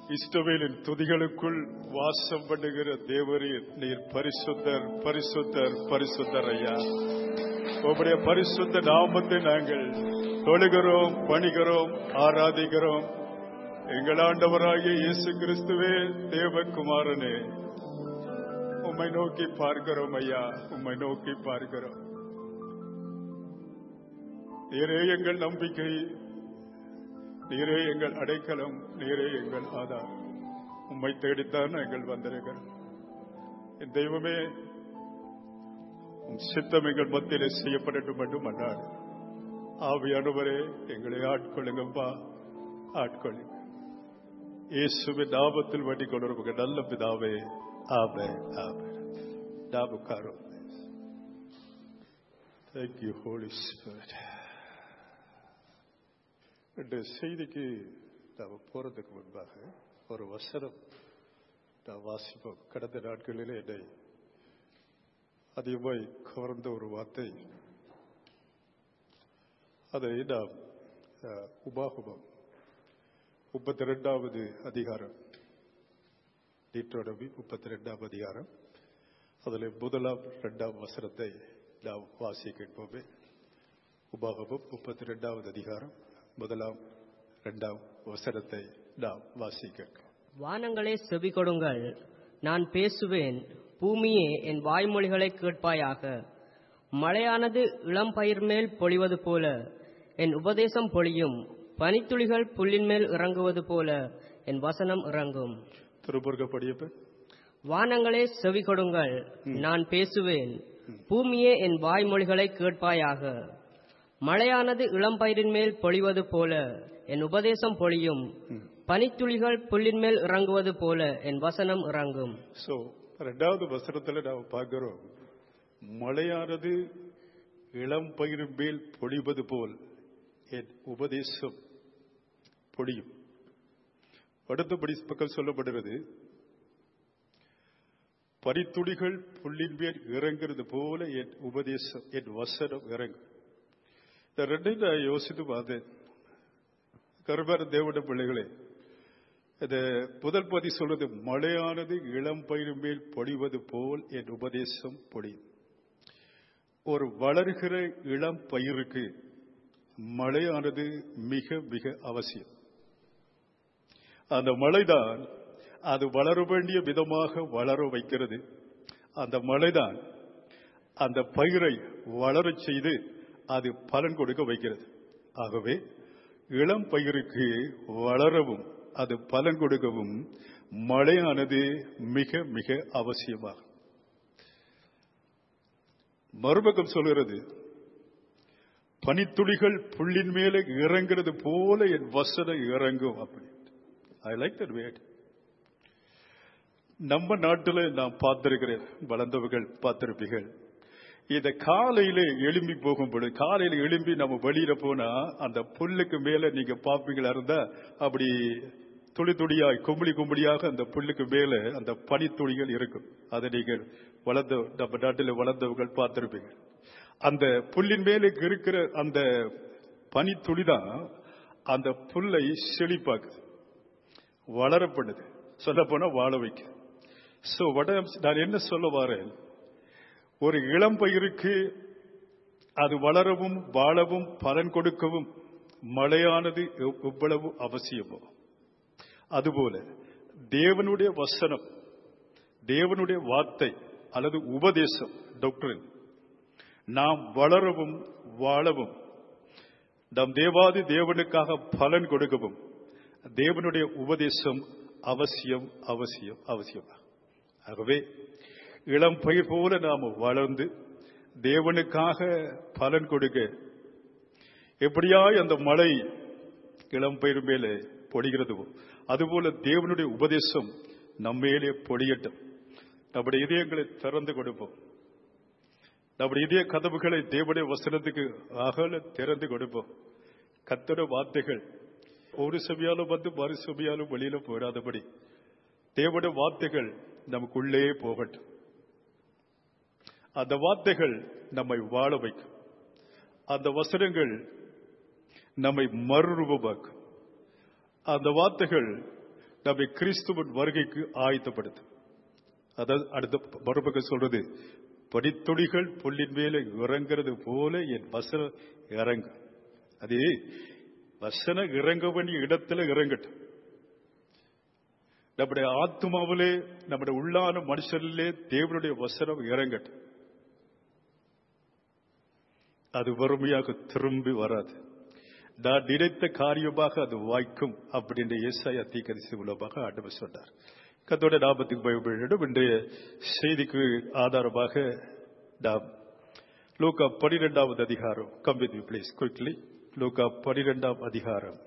இஸ்ரவேலின் துதிகளுக்குள் வாசம் பண்ணுகிற தேவரீர் நீர் பரிசுத்தர் பரிசுத்தர் பரிசுத்தர் ஐயா உங்களுடைய பரிசுத்த நாமத்தை நாங்கள் தொழுகிறோம் பணிகிறோம் ஆராதிக்கிறோம் எங்கள் ஆண்டவராகிய இயேசு கிறிஸ்துவே தேவகுமாரனே உம்மை நோக்கி பார்க்கிறோம் ஐயா உம்மை நோக்கி பார்க்கிறோம் நீரே எங்கள் நம்பிக்கை நீரே எங்கள் அடைக்கலம் நீரே எங்கள் ஆதாரம் உம்மை தேடித்தான் நாங்கள் வந்திருக்கிறோம் என் தெய்வமே உம் சித்தம் எங்கள் மத்தியிலே செய்யப்படட்டும் என்று மன்றாடு ஆவியானவரே எங்களை ஆட்கொள்ளுங்கப்பா ஆட்கொள்ளுங்க இயேசுவின் நாமத்தில் வேண்டிக் கொண்டிருக்க நல்ல பிதாவே ஆமே ஆமே நாம் உட்காரும் Thank you, Holy Spirit. இந்த செய்திக்கு நாம் போறதுக்கு முன்பாக ஒரு வசனம் நாம் வாசிப்போம் கடந்த நாட்களில் என்னை அதிகமாய் கவர்ந்த ஒரு வார்த்தை அதை நாம் அஹ், உபாகமம் முப்பத்தி ரெண்டாவது அதிகாரம் நீட்டோடவி முப்பத்தி ரெண்டாம் அதிகாரம் அதில் முதலாம் இரண்டாம் வசனத்தை நாம் வாசிக்கின்றோமே உபாகமம் முப்பத்தி ரெண்டாவது அதிகாரம் முதலாம் இரண்டாம் வசனத்தை நாம் வாசிக்கிறோம் வானங்களே செவி கொடுங்கள் நான் பேசுவேன் பூமியே என் வாய்மொழிகளை கேட்பாயாக மழையானது இளம் பயிர் மேல் பொழிவது போல என் உபதேசம் பொழியும் பனித்துளிகள் புல்லின் மேல் இறங்குவது போல என் வசனம் இறங்கும் திருமுருக படியப்ப வானங்களே செவி கொடுங்கள் நான் பேசுவேன் பூமியே என் வாய்மொழிகளை கேட்பாயாக மழையானது இளம் பயிரின் மேல் பொழிவது போல என் உபதேசம் பொழியும் பனித்துளிகள் புல்லின் மேல் இறங்குவது போல என் வசனம் இறங்கும் சோ ரெண்டாவது வசனத்துல நாம் பார்க்கிறோம் மழையானது இளம் பயிர் மேல் பொழிவது போல் என் உபதேசம் பொழியும் அடுத்தபடி பக்கம் சொல்லப்படுகிறது பனித்துளிகள் புல்லின் மேல் இறங்குறது போல என் உபதேசம் என் வசனம் இறங்கும் இந்த ரெண்டையும் நான் யோசித்து பார்த்தேன் கருவார தேவட பிள்ளைகளே இந்த முதல் பதி சொல்றது மழையானது இளம் பயிர் மேல் பொழிவது போல் என் உபதேசம் பொழியும் ஒரு வளர்கிற இளம் பயிருக்கு மழையானது மிக மிக அவசியம் அந்த மழைதான் அது வளர வேண்டிய விதமாக வளர வைக்கிறது அந்த மழைதான் அந்த பயிரை வளரச் செய்து அது பலன் கொடுக்க வைக்கிறது ஆகவே இளம் பயிருக்கு வளரவும் அது பலன் கொடுக்கவும் மழையானது மிக மிக அவசியமாகும் மறுபக்கம் சொல்கிறது பனித்துளிகள் புள்ளின் மேலே இறங்குறது போல என் வசனம் இறங்கும் அப்படி ஐ லைக் தட் வேட் நம்ம நாட்டில் நான் பார்த்திருக்கிறேன் வளர்ந்தவர்கள் பார்த்திருப்பீர்கள் இத காலையில எழும்பி போகும் பொழுது காலையில எழும்பி நம்ம வெளியில போனா அந்த புல்லுக்கு மேல நீங்க பாப்பீங்களா இருந்தா அப்படி துளி துளியாய் கும்பளி கும்பளியாக அந்த புல்லுக்கு மேல அந்த பனித்துளிகள் இருக்கும் அதை நீங்கள் வளர்ந்த நம்ம நாட்டில் வளர்ந்தவர்கள் பார்த்திருப்பீங்க அந்த புல்லின் மேலே இருக்கிற அந்த பனித்துளி தான் அந்த புல்லை செழிப்பாக்குது வளரப்படுது சொல்ல போனா வாழ வைக்க சோ வட நான் என்ன சொல்ல வரேன் ஒரு இளம் பயிருக்கு அது வளரவும் வாழவும் பலன் கொடுக்கவும் மழையானது எவ்- எவ்வளவு அவசியமோ அதுபோல தேவனுடைய வசனம் தேவனுடைய வார்த்தை அல்லது உபதேசம் டாக்டரின் நாம் வளரவும் வாழவும் நம் தேவாதி தேவனுக்காக பலன் கொடுக்கவும் தேவனுடைய உபதேசம் அவசியம் அவசியம் அவசியம் ஆகவே இளம் பயிர் போல நாம வளர்ந்து தேவனுக்காக பலன் கொடுக்க எப்படியாய் அந்த மழை இளம் பயிர் மேலே பொழிகிறதோ அதுபோல தேவனுடைய உபதேசம் நம்மேலே பொழியட்டும் நம்முடைய இதயங்களை திறந்து கொடுப்போம் நம்முடைய இதய கதவுகளை தேவனுடைய வசனத்துக்கு அகல திறந்து கொடுப்போம் கத்தட வார்த்தைகள் ஒரு சபையாலும் வந்து மறு சபையாலும் வெளியில போயிடாதபடி தேவனுடைய வார்த்தைகள் நமக்குள்ளே போகட்டும் அந்த வார்த்தைகள் நம்மை வாழ வைக்கும் அந்த வசனங்கள் நம்மை மறுரூபமாக்கும் அந்த வார்த்தைகள் நம்மை கிறிஸ்துவின் வருகைக்கு ஆயத்தப்படுத்து அதாவது அடுத்த மறுபக்கம் சொல்றது படித்தொடிகள் புல்லின் மேலே இறங்குறது போல என் வசனம் இறங்கு அது வசனம் இறங்க வேண்டிய இடத்துல இறங்கட்டும் நம்முடைய ஆத்மாவிலே நம்முடைய உள்ளான மனுஷனிலே தேவனுடைய வசனம் இறங்கட்டும் அது வறுமையாக திரும்பி வராது நான் நினைத்த காரியமாக அது வாய்க்கும் அப்படின்ற ஏசாயா தீக்கரிசி மூலமாக ஆண்டவர் சொன்னார் கத்தோட லாபத்துக்கு பயப்படும் இன்றைய செய்திக்கு ஆதாரமாக நாம் லூக்கா பனிரெண்டாவது அதிகாரம் கம் வித் பிளீஸ் குவிக்லி லூக்கா பனிரெண்டாம் அதிகாரம்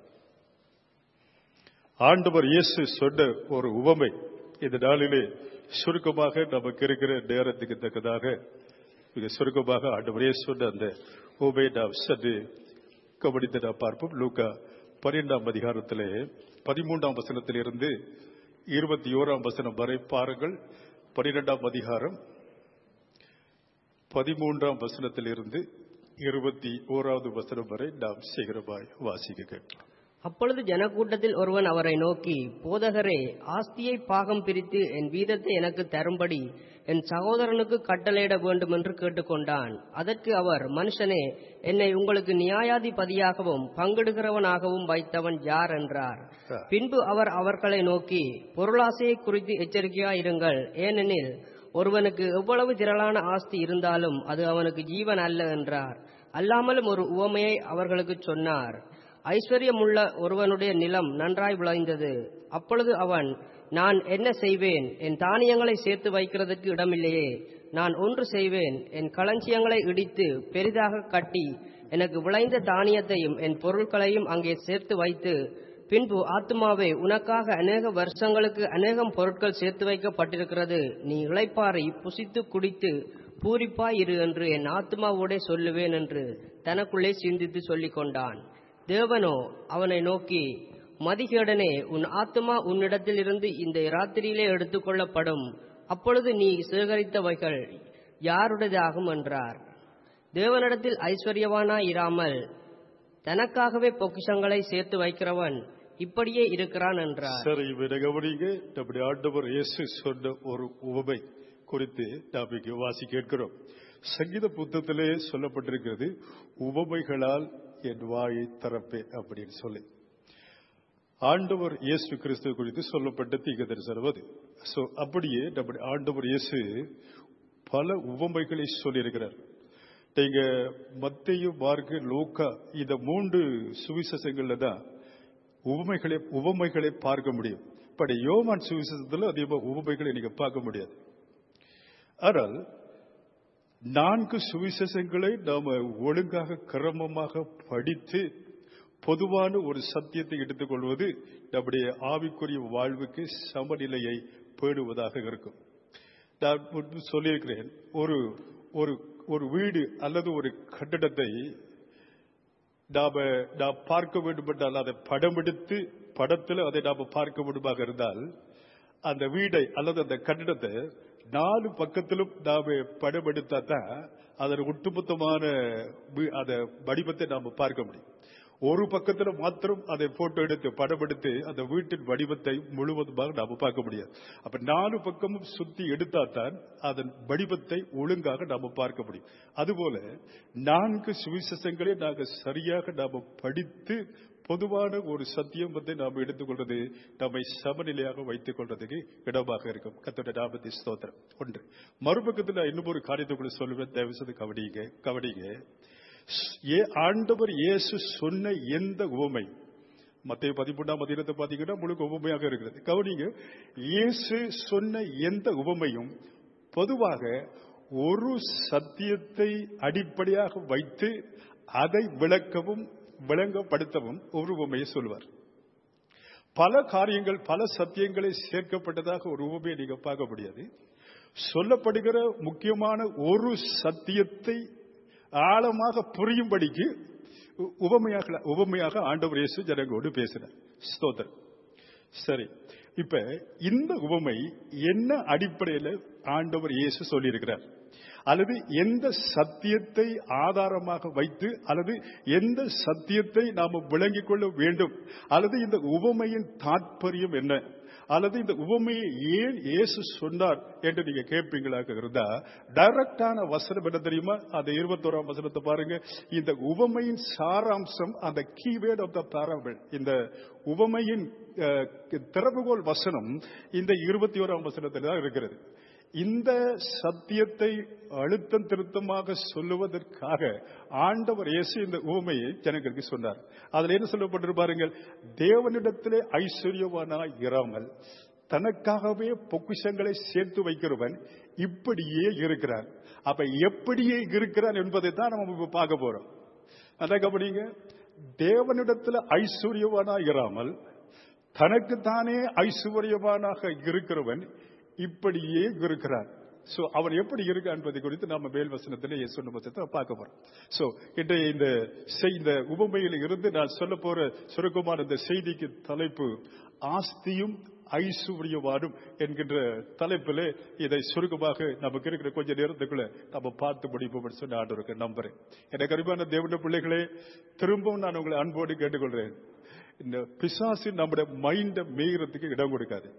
ஆண்டவர் இயேசு சொன்ன ஒரு உவமை இந்த நாளிலே சுருக்கமாக நமக்கு இருக்கிற நேரத்துக்கு தக்கதாக மிக சுருக்கமாக ஆண்டவர் இயேசு சொன்ன அந்த உவமை நாம் சற்று கவனித்து நாம் பார்ப்போம் லூக்கா பன்னிரெண்டாம் அதிகாரத்திலே பதிமூன்றாம் வசனத்திலிருந்து இருபத்தி ஓராம் வசனம் வரை பாருங்கள் பனிரெண்டாம் அதிகாரம் பதிமூன்றாம் வசனத்திலிருந்து இருபத்தி ஓராவது வசனம் வரை நாம் சீக்கிரமாய் வாசிக்க கேட்கலாம் அப்பொழுது ஜனக்கூட்டத்தில் ஒருவன் அவரை நோக்கி போதகரே ஆஸ்தியை பாகம் பிரித்து என் வீதத்தை எனக்கு தரும்படி என் சகோதரனுக்கு கட்டளையிட வேண்டும் என்று கேட்டுக்கொண்டான் அதற்கு அவர் மனுஷனே என்னை உங்களுக்கு நியாயாதிபதியாகவும் பங்கிடுகிறவனாகவும் வைத்தவன் யார் என்றார் பின்பு அவர் அவர்களை நோக்கி பொருளாசையை குறித்து எச்சரிக்கையாயிருங்கள் ஏனெனில் ஒருவனுக்கு எவ்வளவு திரளான ஆஸ்தி இருந்தாலும் அது அவனுக்கு ஜீவன் அல்ல என்றார் அல்லாமலும் ஒரு உவமையை அவர்களுக்கு சொன்னார் ஐஸ்வர்யமுள்ள ஒருவனுடைய நிலம் நன்றாய் விளைந்தது அப்பொழுது அவன் நான் என்ன செய்வேன் என் தானியங்களை சேர்த்து வைக்கிறதுக்கு இடமில்லையே நான் ஒன்று செய்வேன் என் களஞ்சியங்களை இடித்து பெரிதாக கட்டி எனக்கு விளைந்த தானியத்தையும் என் பொருட்களையும் அங்கே சேர்த்து வைத்து பின்பு ஆத்துமாவே உனக்காக அநேக வருஷங்களுக்கு அநேகம் பொருட்கள் சேர்த்து வைக்கப்பட்டிருக்கிறது நீ இளைப்பாறை புசித்து குடித்து பூரிப்பாய் இரு என்று என் ஆத்மாவோடே சொல்லுவேன் என்று தனக்குள்ளே சிந்தித்து சொல்லிக் கொண்டான் தேவனோ அவனை நோக்கி மதிகேடனே உன் ஆத்மா உன்னிடத்தில் இருந்து இந்த ராத்திரியிலே எடுத்துக்கொள்ளப்படும் அப்பொழுது நீ சேகரித்தவைகள் யாருடையதாகும் என்றார் தேவனிடத்தில் ஐஸ்வர்யவானாய் இராமல் தனக்காகவே பொக்கிஷங்களை சேர்த்து வைக்கிறவன் இப்படியே இருக்கிறான் என்றார் சரி இவரை கவனிங்க நம்முடைய ஆண்டவர் இயேசு சொன்ன ஒரு உவமை குறித்து நாம் இங்கு வாசி கேட்கிறோம் சங்கீத புத்தகத்திலே சொல்லப்பட்டிருக்கிறது உவமைகளால் என் வாயை திறப்பேன் அப்படின்னு சொல்லி ஆண்டவர் இயேசு கிறிஸ்துவ குறித்து சொல்லப்பட்ட தீக தரிசனம் அது சோ அப்படியே நம்முடைய ஆண்டவர் இயேசு பல உவமைகளை சொல்லியிருக்கிறார் நீங்க மத்தையும் மார்க்கு லோக்கா இந்த மூன்று சுவிசேஷங்கள்ல தான் உவமைகளை உவமைகளை பார்க்க முடியும் பட் யோமான் சுவிசேஷத்துல அதிகமாக உவமைகளை நீங்க பார்க்க முடியாது ஆனால் நான்கு சுவிசேஷங்களை நாம ஒழுங்காக கிரமமாக படித்து பொதுவான ஒரு சத்தியத்தை எடுத்துக்கொள்வது நம்முடைய ஆவிக்குரிய வாழ்வுக்கு சமநிலையை பேணுவதாக இருக்கும் நான் முன்பு சொல்லியிருக்கிறேன் ஒரு ஒரு ஒரு வீடு அல்லது ஒரு கட்டடத்தை நாம நாம் பார்க்க வேண்டும் என்றால் அதை படம் எடுத்து படத்தில் அதை நாம பார்க்க வேண்டுமாக இருந்தால் அந்த வீடை அல்லது அந்த கட்டிடத்தை நாலு பக்கத்திலும் நாம படம் எடுத்தா தான் அதன் ஒட்டுமொத்தமான வீ- அந்த வடிவத்தை நாம பார்க்க முடியும் ஒரு பக்கத்துல மாத்திரம் அதை போட்டோ எடுத்து படம் எடுத்து அந்த வீட்டின் வடிவத்தை முழுவதுமாக நாம பார்க்க முடியாது அப்ப நாலு பக்கமும் சுத்தி எடுத்தா தான் அதன் வடிவத்தை ஒழுங்காக நாம பார்க்க முடியும் அதுபோல நான்கு சுவிசேஷங்களை நாங்க சரியாக நாம படித்து பொதுவான ஒரு சத்தியம் வந்து நாம் எடுத்துக்கொள்றது நம்மை சமநிலையாக வைத்துக் கொள்றதுக்கு இடமாக இருக்கும் கத்தோட நாமத்தை ஸ்தோத்திரம் ஒன்று மறுபக்கத்தில் இன்னும் ஒரு காரியத்தை கூட சொல்லுவேன் தயவு செய்து கவனிங்க கவனிங்க ஏ ஆண்டவர் இயேசு சொன்ன எந்த உவமை மத்திய பதிமூன்றாம் அதிகாரத்தை பாத்தீங்கன்னா முழுக்க உவமையாக இருக்கிறது கவனிங்க இயேசு சொன்ன எந்த உவமையும் பொதுவாக ஒரு சத்தியத்தை அடிப்படையாக வைத்து அதை விளக்கவும் விளங்கப்படுத்தவும் ஒரு உவமையை சொல்வார் பல காரியங்கள் பல சத்தியங்களை சேர்க்கப்பட்டதாக ஒரு உவமையை நீங்க பார்க்க முடியாது சொல்லப்படுகிற முக்கியமான ஒரு சத்தியத்தை ஆழமாக புரியும்படிக்கு உ- உவமையாக உவமையாக ஆண்டவர் இயேசு ஜனங்களோடு பேசினார் ஸ்தோத்திரம் சரி இப்ப இந்த உவமை என்ன அடிப்படையில் ஆண்டவர் இயேசு சொல்லியிருக்கிறார் அல்லது எந்த சத்தியத்தை ஆதாரமாக வைத்து அல்லது எந்த சத்தியத்தை நாம விளங்கிக் கொள்ள வேண்டும் அல்லது இந்த உவமையின் தாற்பயம் என்ன அல்லது இந்த உவமையை ஏன் இயேசு சொன்னார் என்று நீங்க கேட்பீங்களாக இருந்தா டைரக்டான வசனம் என்ன தெரியுமா அந்த இருபத்தோராம் வசனத்தை பாருங்க இந்த உவமையின் சாராம்சம் அந்த கீவேர்ட் ஆஃப் த பாராபிள் இந்த உவமையின் அஹ், திறவுகோல் வசனம் இந்த இருபத்தி ஓராம் வசனத்தில் தான் இருக்கிறது இந்த சத்தியத்தை அழுத்தம் திருத்தமாக சொல்லுவதற்காக ஆண்டவர் இயேசு இந்த உவமையை ஜனங்களுக்கு சொன்னார் அதுல என்ன சொல்லப்பட்டிருப்பாருங்கள் தேவனிடத்திலே ஐஸ்வர்யவானாய் இராமல் தனக்காகவே பொக்கிஷங்களை சேர்த்து வைக்கிறவன் இப்படியே இருக்கிறான் அப்ப எப்படியே இருக்கிறான் என்பதை தான் நம்ம இப்ப பார்க்க போறோம் அதான் கவனிங்க தேவனிடத்துல ஐஸ்வர்யவானாய் இராமல் தனக்குத்தானே ஐஸ்வர்யவானாக இருக்கிறவன் இப்படியே இருக்கிறான் சோ அவன் எப்படி இருக்கான் என்பதை குறித்து நாம மேல் வசனத்திலே சொன்ன வசனத்தை பார்க்க போறோம் சோ இன்றைய இந்த செய்- இந்த உபமையில் இருந்து நான் சொல்ல போற சுருக்கமான இந்த செய்திக்கு தலைப்பு ஆஸ்தியும் ஐஸ்வர்யவானும் என்கின்ற தலைப்பிலே இதை சுருக்கமாக நமக்கு இருக்கிற கொஞ்ச நேரத்துக்குள்ள நம்ம பார்த்து முடிப்போம் சொல்லி ஆண்டவருக்கு நம்புறேன் எனக்கு அருமையான தேவனுடைய பிள்ளைகளே திரும்பவும் நான் உங்களை அன்போடு கேட்டுக்கொள்றேன் இந்த பிசாசு நம்முடைய மைண்ட மேய்கிறதுக்கு இடம் கொடுக்காது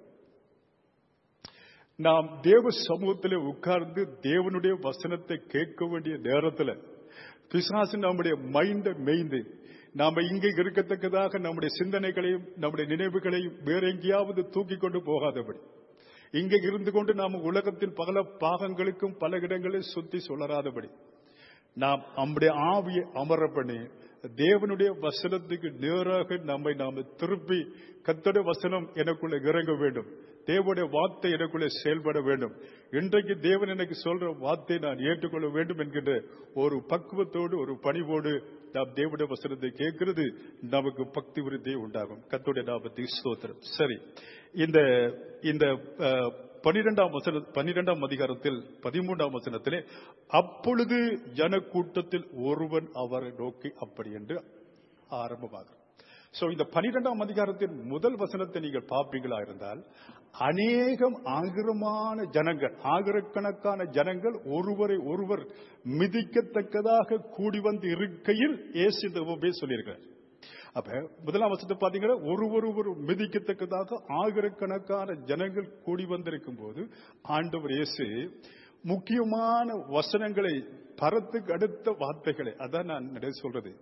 நாம் தேவ சமூகத்தில் உட்கார்ந்து தேவனுடைய வசனத்தை கேட்க வேண்டிய நேரத்தில் பிசாசு நம்முடைய மைண்ட மேய்ந்து நாம இங்க இருக்கத்தக்கதாக நம்முடைய சிந்தனைகளையும் நம்முடைய நினைவுகளையும் வேற எங்கேயாவது தூக்கி கொண்டு போகாதபடி இங்க இருந்து கொண்டு நாம் உலகத்தில் பல பாகங்களுக்கும் பல இடங்களில் சுத்தி சுழறாதபடி நாம் நம்முடைய ஆவியை அமர பண்ணி தேவனுடைய வசனத்துக்கு நேராக நம்மை நாம திருப்பி கத்தட வசனம் எனக்குள்ள இறங்க வேண்டும் தேவனுடைய வார்த்தை எனக்குள்ளே செயல்பட வேண்டும் இன்றைக்கு தேவன் எனக்கு சொல்ற வார்த்தை நான் ஏற்றுக்கொள்ள வேண்டும் என்கின்ற ஒரு பக்குவத்தோடு ஒரு பணிவோடு நாம் தேவனுடைய வசனத்தை கேட்கிறது நமக்கு பக்தி விருத்தி உண்டாகும் கத்துடைய நாமத்தை ஸ்தோத்திரம் சரி இந்த இந்த அஹ், பனிரெண்டாம் வசன பனிரெண்டாம் அதிகாரத்தில் பதிமூன்றாம் வசனத்திலே அப்பொழுது ஜனக்கூட்டத்தில் ஒருவன் அவரை நோக்கி அப்படி என்று ஆரம்பமாகும் சோ இந்த பனிரெண்டாம் அதிகாரத்தின் முதல் வசனத்தை நீங்கள் பார்ப்பீங்களா இருந்தால் அநேகம் ஆகிரமான ஜனங்கள் ஆயிரக்கணக்கான ஜனங்கள் ஒருவரை ஒருவர் மிதிக்கத்தக்கதாக கூடி வந்து இருக்கையில் இயேசு இந்த உபமே சொல்லியிருக்கிறார் அப்ப முதலாம் வசனத்தை பாத்தீங்கன்னா ஒருவர் ஒரு மிதிக்கத்தக்கதாக ஆயிரக்கணக்கான ஜனங்கள் கூடி வந்திருக்கும் போது ஆண்டவர் இயேசு முக்கியமான வசனங்களை பரத்துக்கு அடுத்த வார்த்தைகளை அதான் நான் நிறைய சொல்றது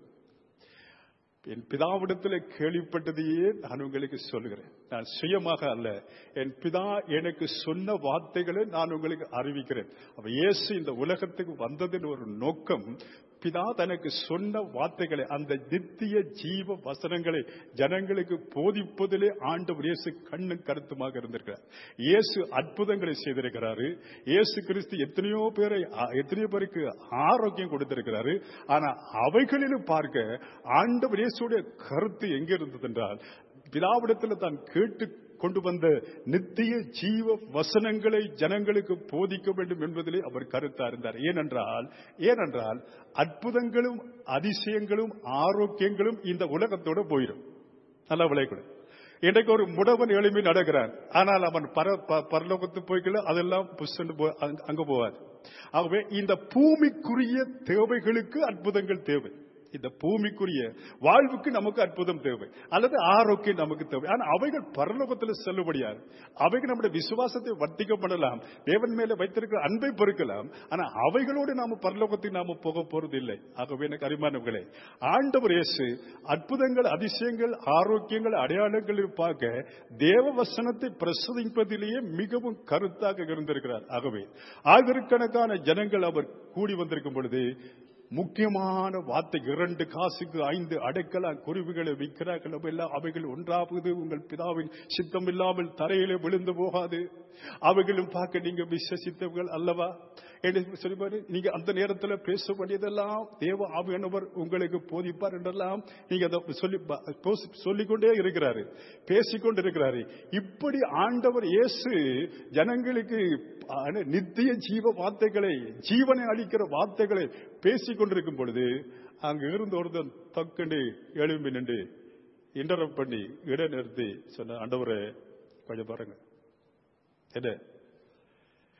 என் பிதாவிடத்தில் கேள்விப்பட்டதையே நான் உங்களுக்கு சொல்லுகிறேன் நான் சுயமாக அல்ல என் பிதா எனக்கு சொன்ன வார்த்தைகளை நான் உங்களுக்கு அறிவிக்கிறேன் அப்ப இயேசு இந்த உலகத்துக்கு வந்ததின் ஒரு நோக்கம் பிதா தனக்கு சொன்ன வார்த்தைகளை அந்த நித்திய ஜீவ வசனங்களை ஜனங்களுக்கு போதிப்பதிலே ஆண்டவர் இயேசு கண்ணும் கருத்துமாக இருந்திருக்கிறார் இயேசு அற்புதங்களை செய்திருக்கிறாரு இயேசு கிறிஸ்து எத்தனையோ பேரை எத்தனையோ பேருக்கு ஆரோக்கியம் கொடுத்திருக்கிறாரு ஆனா அவைகளிலும் பார்க்க ஆண்டவர் இயேசுடைய கருத்து எங்க இருந்தது என்றால் பிதாவிடத்தில் தான் கேட்டு கொண்டு வந்த நித்திய ஜீவ வசனங்களை ஜனங்களுக்கு போதிக்க வேண்டும் என்பதிலே அவர் கருத்தா இருந்தார் ஏனென்றால் ஏனென்றால் அற்புதங்களும் அதிசயங்களும் ஆரோக்கியங்களும் இந்த உலகத்தோட போயிடும் நல்லா விளையக்கூட இன்றைக்கு ஒரு முடவன் எழுப்பி நடக்கிறான் ஆனால் அவன் பர ப- பரலோகத்து போய்க்கல அதெல்லாம் புஷ்ன்னு போ- அங்க- அங்க போவார் ஆகவே இந்த பூமிக்குரிய தேவைகளுக்கு அற்புதங்கள் தேவை இந்த பூமிக்குரிய வாழ்வுக்கு நமக்கு அற்புதம் தேவை அல்லது ஆரோக்கியம் நமக்கு தேவை ஆனா அவைகள் பரலோகத்தில் செல்லுபடியாது அவைகள் நம்முடைய விசுவாசத்தை வர்த்திக்க பண்ணலாம் தேவன் மேல வைத்திருக்கிற அன்பை பெருக்கலாம் ஆனா அவைகளோடு நாம பரலோகத்துக்கு நாம போக போறது இல்லை ஆகவே எனக்கு அரிமானவர்களே ஆண்டவர் இயேசு அற்புதங்கள் அதிசயங்கள் ஆரோக்கியங்கள் அடையாளங்களில் பார்க்க தேவ வசனத்தை பிரசதிப்பதிலேயே மிகவும் கருத்தாக இருந்திருக்கிறார் ஆகவே ஆயிரக்கணக்கான ஜனங்கள் அவர் கூடி வந்திருக்கும் பொழுது முக்கியமான வார்த்தை இரண்டு காசுக்கு ஐந்து அடைக்கலாம் குருவிகளை விற்கிறார்கள் எல்லாம் அவைகள் ஒன்றாவது உங்கள் பிதாவின் சித்தம் இல்லாமல் தரையிலே விழுந்து போகாது அவைகளும் பார்க்க நீங்க விசுவசித்தவர்கள் அல்லவா என்று சொல்லிப்பாரு நீங்க அந்த நேரத்தில் பேச வேண்டியதெல்லாம் தேவ ஆவியானவர் உங்களுக்கு போதிப்பார் என்றெல்லாம் நீங்க அதை சொல்லி போசி- சொல்லிக்கொண்டே இருக்கிறாரு பேசிக்கொண்டு இருக்கிறாரு இப்படி ஆண்டவர் இயேசு ஜனங்களுக்கு ஆன நித்திய ஜீவ வார்த்தைகளை ஜீவனை அளிக்கிற வார்த்தைகளை பேசிக் கொண்டிருக்கும் பொழுது அங்க இருந்த ஒருத்தன் தக்கண்டு எழும்பி நின்று இன்டரப்ட் பண்ணி இடைநிறுத்தி சொன்ன ஆண்டவரே கொஞ்சம் பாருங்க என்ன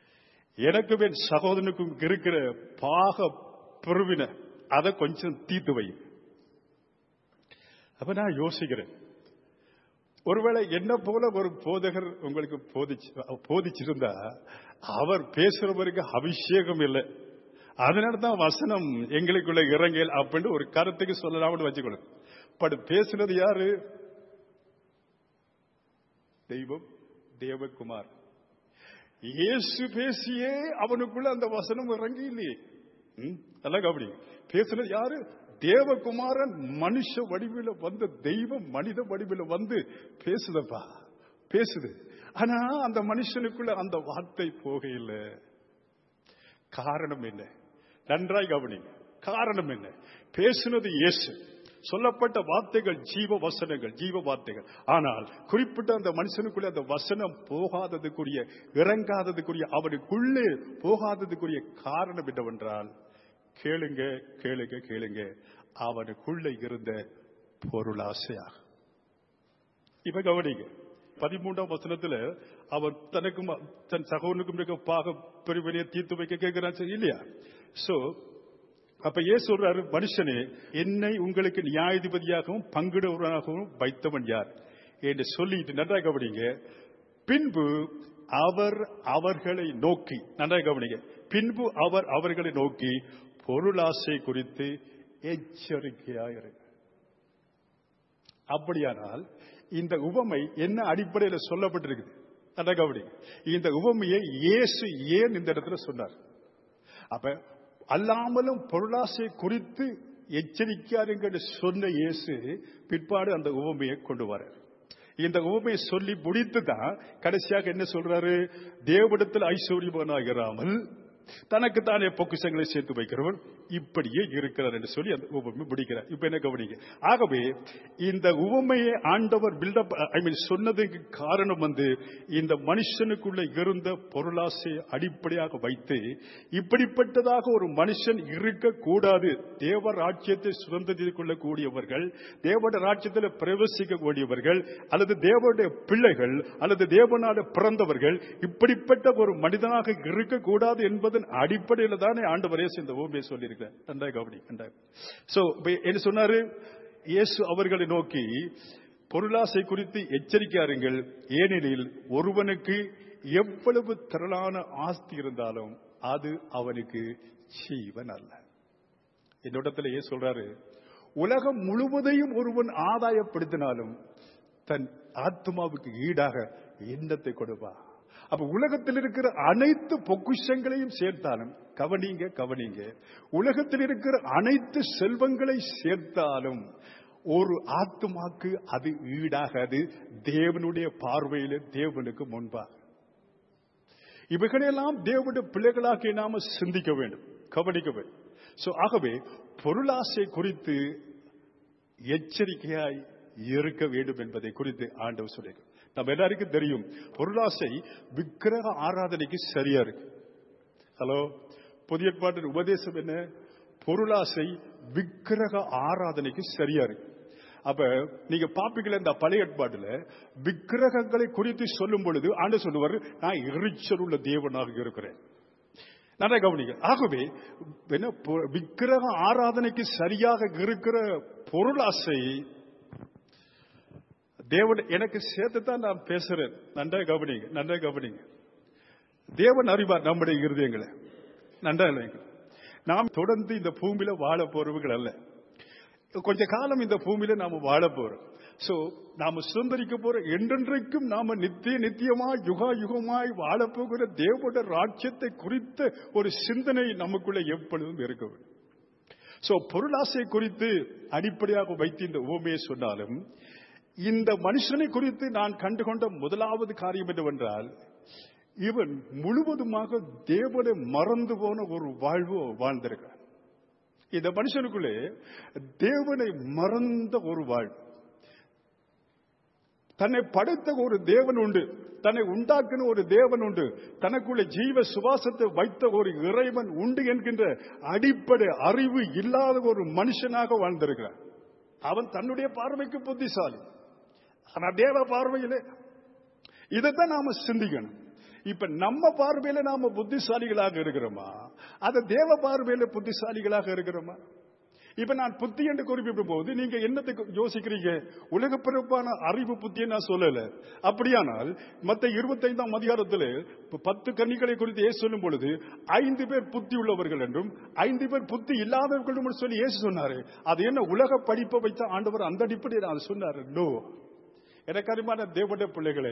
எனக்கும் என் சகோதரனுக்கும் இருக்கிற பாக பிரிவினை அதை கொஞ்சம் தீர்த்து வை அப்ப நான் யோசிக்கிறேன் ஒருவேளை என்ன போல ஒரு போதகர் உங்களுக்கு போதிச்சு போதிச்சிருந்தா அவர் பேசுறவருக்கு அபிஷேகம் இல்லை அதனால தான் வசனம் எங்களுக்குள்ள இறங்கல் அப்படின்னு ஒரு கருத்துக்கு சொல்லலாம்னு வச்சுக்கணும் பட் பேசுனது யாரு தெய்வம் தேவகுமார் இயேசு பேசியே அவனுக்குள்ள அந்த வசனம் இறங்கி இல்லையே ம், நல்லா கபடி பேசுனது யாரு தேவகுமாரன் மனுஷ வடிவில வந்து தெய்வம் மனித வடிவில வந்து பேசுதப்பா பேசுது ஆனா அந்த மனுஷனுக்குள்ள அந்த வார்த்தை போகையில காரணம் என்ன நன்றாய் கவனி காரணம் என்ன பேசுனது இயேசு சொல்லப்பட்ட வார்த்தைகள் ஜீவ வசனங்கள் ஜீவ வார்த்தைகள் ஆனால் குறிப்பிட்ட அந்த மனுஷனுக்குள்ளே அந்த வசனம் போகாததுக்குரிய இறங்காததுக்குரிய அவனுக்குள்ளே போகாததுக்குரிய காரணம் என்னவென்றால் கேளுங்க கேளுங்க கேளுங்க அவனுக்குள்ளே இருந்த பொருளாசையாக இப்ப கவனிங்க பதிமூன்றாம் வசனத்துல அவர் தனக்கும் தன் சகோதரனுக்கும் இருக்க பாக பிரிவினையை தீர்த்து வைக்க கேட்கிறான் இல்லையா சோ அப்ப ஏன் சொல்றாரு மனுஷனே என்னை உங்களுக்கு நியாயாதிபதியாகவும் பங்கிடுவராகவும் வைத்தவன் யார் என்று சொல்லிட்டு நன்றாக கவனிங்க பின்பு அவர் அவர்களை நோக்கி நன்றாக கவனிங்க பின்பு அவர் அவர்களை நோக்கி பொருளாசை குறித்து எச்சரிக்கையாயிரு அப்படியானால் இந்த உவமை என்ன அடிப்படையில் சொல்லப்பட்டிருக்குது நன்றாக கவனிங்க இந்த உவமையை இயேசு ஏன் இந்த இடத்துல சொன்னார் அப்ப அல்லாமலும் பொருளாசை குறித்து எச்சரிக்காருங்க சொன்ன இயேசு பிற்பாடு அந்த உவமையை கொண்டு வரார் இந்த உவமையை சொல்லி முடித்து தான் கடைசியாக என்ன சொல்றாரு தேவடத்தில் ஐஸ்வர்யமானாகிறாமல் தனக்கு தானே பொக்குசங்களை சேர்த்து வைக்கிறவன் இப்படியே இருக்கிறார் என்று சொல்லி அந்த உவமை முடிக்கிறார் இப்ப என்ன கவனிங்க ஆகவே இந்த உவமையை ஆண்டவர் பில்டப் ஐ மீன் சொன்னதுக்கு காரணம் வந்து இந்த மனுஷனுக்குள்ள இருந்த பொருளாசை அடிப்படையாக வைத்து இப்படிப்பட்டதாக ஒரு மனுஷன் இருக்கக்கூடாது தேவ ராஜ்யத்தை சுதந்திரித்துக் கொள்ளக்கூடியவர்கள் தேவட ராஜ்யத்தில் பிரவேசிக்க கூடியவர்கள் அல்லது தேவனுடைய பிள்ளைகள் அல்லது தேவனால பிறந்தவர்கள் இப்படிப்பட்ட ஒரு மனிதனாக இருக்கக்கூடாது என்பதன் அடிப்படையில் தானே ஆண்டவர் இயேசு இந்த ஓமையை சொல்லியிருக்கிறார் நன்றாக கவனி நன்றாக சோ என்ன சொன்னாரு இயேசு அவர்களை நோக்கி பொருளாசை குறித்து எச்சரிக்காருங்கள் ஏனெனில் ஒருவனுக்கு எவ்வளவு திரளான ஆஸ்தி இருந்தாலும் அது அவனுக்கு ஜீவன் அல்ல என்னிடத்துல ஏன் சொல்றாரு உலகம் முழுவதையும் ஒருவன் ஆதாயப்படுத்தினாலும் தன் ஆத்மாவுக்கு ஈடாக எண்ணத்தை கொடுப்பா அப்ப உலகத்தில் இருக்கிற அனைத்து பொக்குஷங்களையும் சேர்த்தாலும் கவனிங்க கவனிங்க உலகத்தில் இருக்கிற அனைத்து செல்வங்களை சேர்த்தாலும் ஒரு ஆத்மாக்கு அது ஈடாகாது தேவனுடைய பார்வையில தேவனுக்கு முன்பாக இவைகளெல்லாம் தேவனுடைய பிள்ளைகளாக நாம சிந்திக்க வேண்டும் கவனிக்க வேண்டும் சோ ஆகவே பொருளாசை குறித்து எச்சரிக்கையாய் இருக்க வேண்டும் என்பதை குறித்து ஆண்டவர் சொல்லியிருக்கிறார் நம்ம எல்லாருக்கும் தெரியும் பொருளாசை விக்கிரக ஆராதனைக்கு சரியா இருக்கு ஹலோ புதிய ஏற்பாட்டின் உபதேசம் என்ன பொருளாசை விக்கிரக ஆராதனைக்கு சரியா இருக்கு அப்ப நீங்க பாப்பீங்களா இந்த பழைய ஏற்பாட்டுல விக்கிரகங்களை குறித்து சொல்லும் பொழுது ஆண்டு சொல்லுவார் நான் எரிச்சல் உள்ள தேவனாக இருக்கிறேன் நல்லா கவனிங்க ஆகவே என்ன பொ- விக்கிரக ஆராதனைக்கு சரியாக இருக்கிற பொருளாசை தேவன் எனக்கு சேர்த்து தான் நான் பேசுறேன் நன்றா கவனிங்க நன்றா கவனிங்க தேவன் அறிவார் நம்முடைய இருதயங்களை நன்றா இல்லைங்க நாம் தொடர்ந்து இந்த பூமியில வாழ போறவர்கள் அல்ல கொஞ்ச காலம் இந்த பூமியில நாம வாழ போறோம் சோ நாம சுதந்திரிக்க போற என்றென்றைக்கும் நாம நித்திய நித்தியமாய் யுகா யுகமாய் வாழ போகிற தேவோட ராஜ்யத்தை குறித்த ஒரு சிந்தனை நமக்குள்ள எப்பொழுதும் இருக்க வேண்டும் சோ பொருளாசை குறித்து அடிப்படையாக வைத்து இந்த உவமையை சொன்னாலும் இந்த மனுஷனை குறித்து நான் கண்டுகொண்ட முதலாவது காரியம் என்னவென்றால் இவன் முழுவதுமாக தேவனை மறந்து போன ஒரு வாழ்வு வாழ்ந்திருக்கிறான் இந்த மனுஷனுக்குள்ளே தேவனை மறந்த ஒரு வாழ்வு தன்னை படைத்த ஒரு தேவன் உண்டு தன்னை உண்டாக்கின ஒரு தேவன் உண்டு தனக்குள்ள ஜீவ சுவாசத்தை வைத்த ஒரு இறைவன் உண்டு என்கின்ற அடிப்படை அறிவு இல்லாத ஒரு மனுஷனாக வாழ்ந்திருக்கிறான் அவன் தன்னுடைய பார்வைக்கு புத்திசாலி ஆனா தேவ பார்வையிலே இதைத்தான் நாம சிந்திக்கணும் இப்ப நம்ம பார்வையில நாம புத்திசாலிகளாக இருக்கிறோமா அது தேவ பார்வையில புத்திசாலிகளாக இருக்கிறோமா இப்ப நான் புத்தி என்று குறிப்பிடும் போது நீங்க என்னத்துக்கு யோசிக்கிறீங்க உலக பிறப்பான அறிவு புத்தியை நான் சொல்லல அப்படியானால் மத்த இருபத்தைந்தாம் அதிகாரத்தில் பத்து கன்னிகளை குறித்து ஏசு சொல்லும் பொழுது ஐந்து பேர் புத்தி உள்ளவர்கள் என்றும் ஐந்து பேர் புத்தி இல்லாதவர்கள் என்றும் சொல்லி ஏசு சொன்னாரு அது என்ன உலக படிப்பை வைத்த ஆண்டவர் அந்த அடிப்படையில் அதை சொன்னாரு நோ எனக்கு அருமான தேவனுடைய பிள்ளைகளே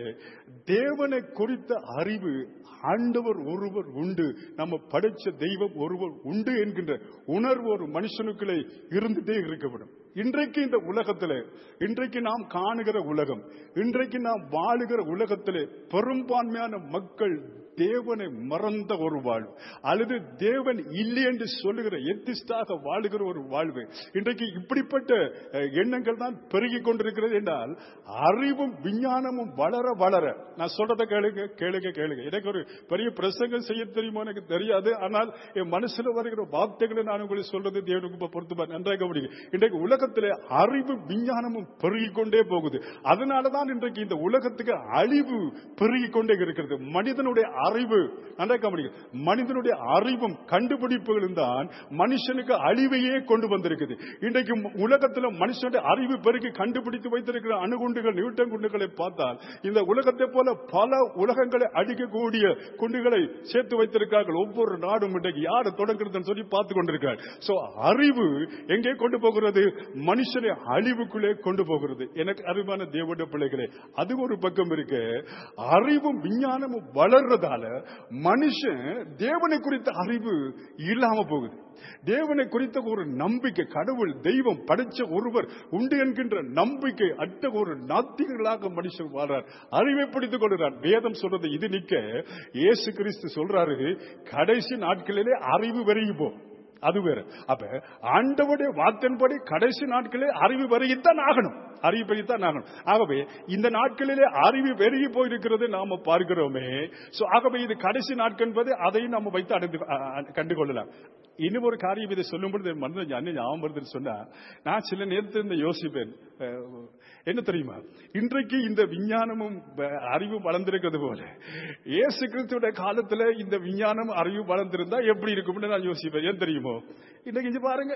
தேவனை குறித்த அறிவு ஆண்டவர் ஒருவர் உண்டு நம்ம படிச்ச தெய்வம் ஒருவர் உண்டு என்கின்ற உணர்வு ஒரு மனுஷனுக்குள்ளே இருந்துட்டே இருக்கப்படும் இன்றைக்கு இந்த உலகத்திலே இன்றைக்கு நாம் காணுகிற உலகம் இன்றைக்கு நாம் வாழுகிற உலகத்திலே பெரும்பான்மையான மக்கள் தேவனை மறந்த ஒரு வாழ்வு அல்லது தேவன் இல்லை என்று சொல்லுகிற எத்திஸ்டாக வாழுகிற ஒரு வாழ்வு இன்றைக்கு இப்படிப்பட்ட அஹ், எண்ணங்கள் தான் பெருகி கொண்டிருக்கிறது என்றால் அறிவும் விஞ்ஞானமும் வளர வளர நான் சொல்றதை கேளுங்க கேளுங்க கேளுங்க எனக்கு ஒரு பெரிய பிரசங்கம் செய்ய தெரியுமோ எனக்கு தெரியாது ஆனால் என் மனசுல வருகிற வார்த்தைகளை நான் உங்களுக்கு சொல்றது தேவனுக்கு பொறுத்து நன்றாக கவனிங்க இன்றைக்கு உலகத்திலே அறிவு விஞ்ஞானமும் பெருகி கொண்டே போகுது அதனாலதான் இன்றைக்கு இந்த உலகத்துக்கு அழிவு பெருகி கொண்டே இருக்கிறது மனிதனுடைய அறிவு நன்றாக கவனிங்க மனிதனுடைய அறிவும் கண்டுபிடிப்புகளும் தான் மனுஷனுக்கு அழிவையே கொண்டு வந்திருக்குது இன்றைக்கு உலகத்தில் மனுஷனுடைய அறிவு பெருகி கண்டுபிடித்து வைத்திருக்கிற அணுகுண்டுகள் நியூட்டன் குண்டுகளை பார்த்தால் இந்த உலகத்தை போல பல உலகங்களை அடிக்கக்கூடிய குண்டுகளை சேர்த்து வைத்திருக்கிறார்கள் ஒவ்வொரு நாடும் இன்றைக்கு யார் தொடங்குறதுன்னு சொல்லி பார்த்து கொண்டிருக்கிறார் சோ அறிவு எங்கே கொண்டு போகிறது மனுஷனை அழிவுக்குள்ளே கொண்டு போகிறது எனக்கு அறிவான தேவனுடைய பிள்ளைகளே அது ஒரு பக்கம் இருக்கு அறிவும் விஞ்ஞானமும் வளர்றதால மனுஷன் தேவனை குறித்த அறிவு இல்லாம போகுது தேவனை குறித்த ஒரு நம்பிக்கை கடவுள் தெய்வம் படைச்ச ஒருவர் உண்டு என்கின்ற நம்பிக்கை அற்ற ஒரு நாத்திகர்களாக மனுஷன் வாழ்றார் அறிவை பிடித்துக் கொள்கிறார் வேதம் சொல்றது இது நிக்க இயேசு கிறிஸ்து சொல்றாரு கடைசி நாட்களிலே அறிவு பெருகி போ அது வேற அப்ப ஆண்டவுடைய வார்த்தையின்படி கடைசி நாட்களே அறிவு பெருகித்தான் ஆகணும் அறிவு பெருகித்தான் ஆகணும் ஆகவே இந்த நாட்களிலே அறிவு பெருகி போயிருக்கிறது நாம பார்க்கிறோமே சோ ஆகவே இது கடைசி நாட்கள் என்பது அதையும் நம்ம வைத்து அடைந்து அ- அ- கண்டுகொள்ளலாம் இன்னும் ஒரு காரியம் இதை சொல்லும் பொழுது என் மனதில் ஞான ஞாபகம் வருதுன்னு சொன்னா நான் சில நேரத்தில் இந்த யோசிப்பேன் அஹ், என்ன தெரியுமா இன்றைக்கு இந்த விஞ்ஞானமும் அஹ், அறிவும் வளர்ந்திருக்கிறது போல இயேசு கிறிஸ்துவோட காலத்துல இந்த விஞ்ஞானம் அறிவு வளர்ந்திருந்தா எப்படி இருக்கும்னு நான் யோசிப்பேன் ஏன் தெரியுமோ இன்னைக்கு இங்க பாருங்க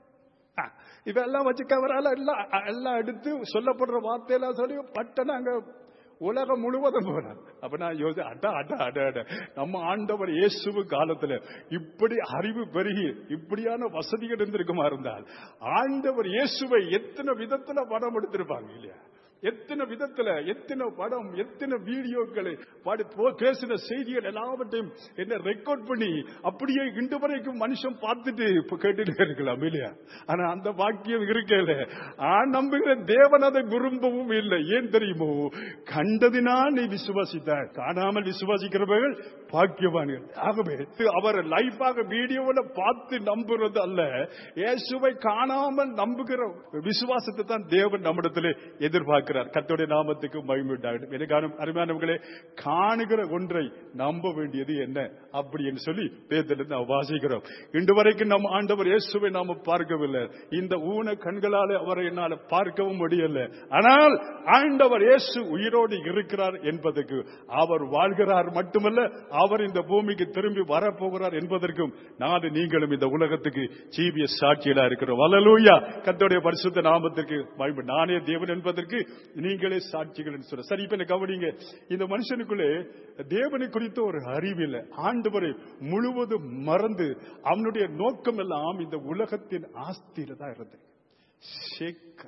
ஆ, இப்ப எல்லாம் வச்சு கவரால எல்லாம் அ- எல்லாம் எடுத்து சொல்லப்படுற வார்த்தையெல்லாம் சொல்லி பட்டன அங்க உலகம் முழுவதும் போனார் அப்ப நான் யோசி அட அட அட அட நம்ம ஆண்டவர் இயேசுவு காலத்துல இப்படி அறிவு பெருகி இப்படியான வசதிகள் இருந்திருக்குமா இருந்தால் ஆண்டவர் இயேசுவை எத்தனை விதத்துல படம் எடுத்திருப்பாங்க இல்லையா எத்தனை விதத்துல எத்தனை படம் எத்தனை வீடியோக்களை பாடி போ- பேசின செய்திகள் எல்லாவற்றையும் என்ன ரெக்கார்ட் பண்ணி அப்படியே இன்று வரைக்கும் மனுஷன் பார்த்துட்டு இப்ப கேட்டுட்டு இருக்கலாம் இல்லையா ஆனா அந்த வாக்கியம் இருக்கல ஆண் நம்புகிற தேவன் அதை விரும்பவும் இல்லை ஏன் தெரியுமோ கண்டதினால் நீ விசுவாசித்தாய் காணாமல் விசுவாசிக்கிறவர்கள் பாக்கியவான்கள் ஆகவே அவர் லைஃபாக வீடியோவில் பார்த்து நம்புறது அல்ல இயேசுவை காணாமல் நம்புகிற விசுவாசத்தை தான் தேவன் நம்மிடத்திலே எதிர்பார்க்கிறார் கர்த்தருடைய நாமத்துக்கு மகிழ்வுண்டாகட்டும் எனக்கு அரு- அருமையானவர்களே காணுகிற ஒன்றை நம்ப வேண்டியது என்ன அப்படி என்று சொல்லி வேதத்தில் நாம் வாசிக்கிறோம் இன்று வரைக்கும் நம் ஆண்டவர் இயேசுவை நாம பார்க்கவில்லை இந்த ஊன கண்களாலே அவரை என்னால் பார்க்கவும் முடியல ஆனால் ஆண்டவர் இயேசு உயிரோடு இருக்கிறார் என்பதற்கு அவர் வாழ்கிறார் மட்டுமல்ல அவர் இந்த பூமிக்கு திரும்பி வரப்போகிறார் என்பதற்கும் நான் நீங்களும் இந்த உலகத்துக்கு ஜீவிய சாட்சிகளா இருக்கிறோம் வலலூயா கர்த்தருடைய பரிசுத்த நாமத்திற்கு மகிமை. நானே தேவன் என்பதற்கு நீங்களே சாட்சிகள் என்று சொல்ற சரி இப்ப என்ன கவனிங்க இந்த மனுஷனுக்குள்ளே தேவனை குறித்த ஒரு அறிவில்லை ஆண்டவரை முழுவதும் மறந்து அவனுடைய நோக்கம் எல்லாம் இந்த உலகத்தின் ஆஸ்தியில தான் இருந்தது சேர்க்கிற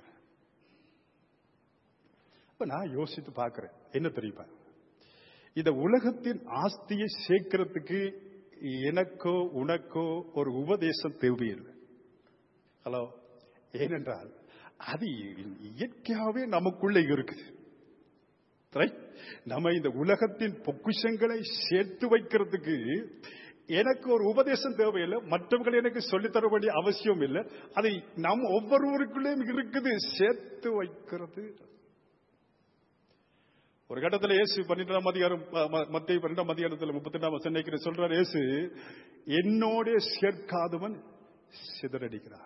இப்ப நான் யோசித்து பார்க்கிறேன் என்ன தெரியுமா இந்த உலகத்தின் ஆஸ்தியை சேர்க்கிறதுக்கு எனக்கோ உனக்கோ ஒரு உபதேசம் தேவையில்லை ஹலோ ஏனென்றால் அது இயற்கையாவே நமக்குள்ள இருக்குது Right? நம்ம இந்த உலகத்தின் பொக்கிஷங்களை சேர்த்து வைக்கிறதுக்கு எனக்கு ஒரு உபதேசம் தேவையில்லை மற்றவர்கள் எனக்கு சொல்லித் தர வேண்டிய அவசியம் இல்லை அதை நம் ஒவ்வொருவருக்குள்ளேயும் இருக்குது சேர்த்து வைக்கிறது ஒரு கட்டத்தில் இயேசு பன்னிரெண்டாம் அதிகாரம் ம- ம- மத்திய பன்னிரெண்டாம் அதிகாரத்தில் முப்பத்தி ரெண்டாம் வசனம் சொல்றார் இயேசு என்னோட சேர்க்காதவன் சிதறடிக்கிறார்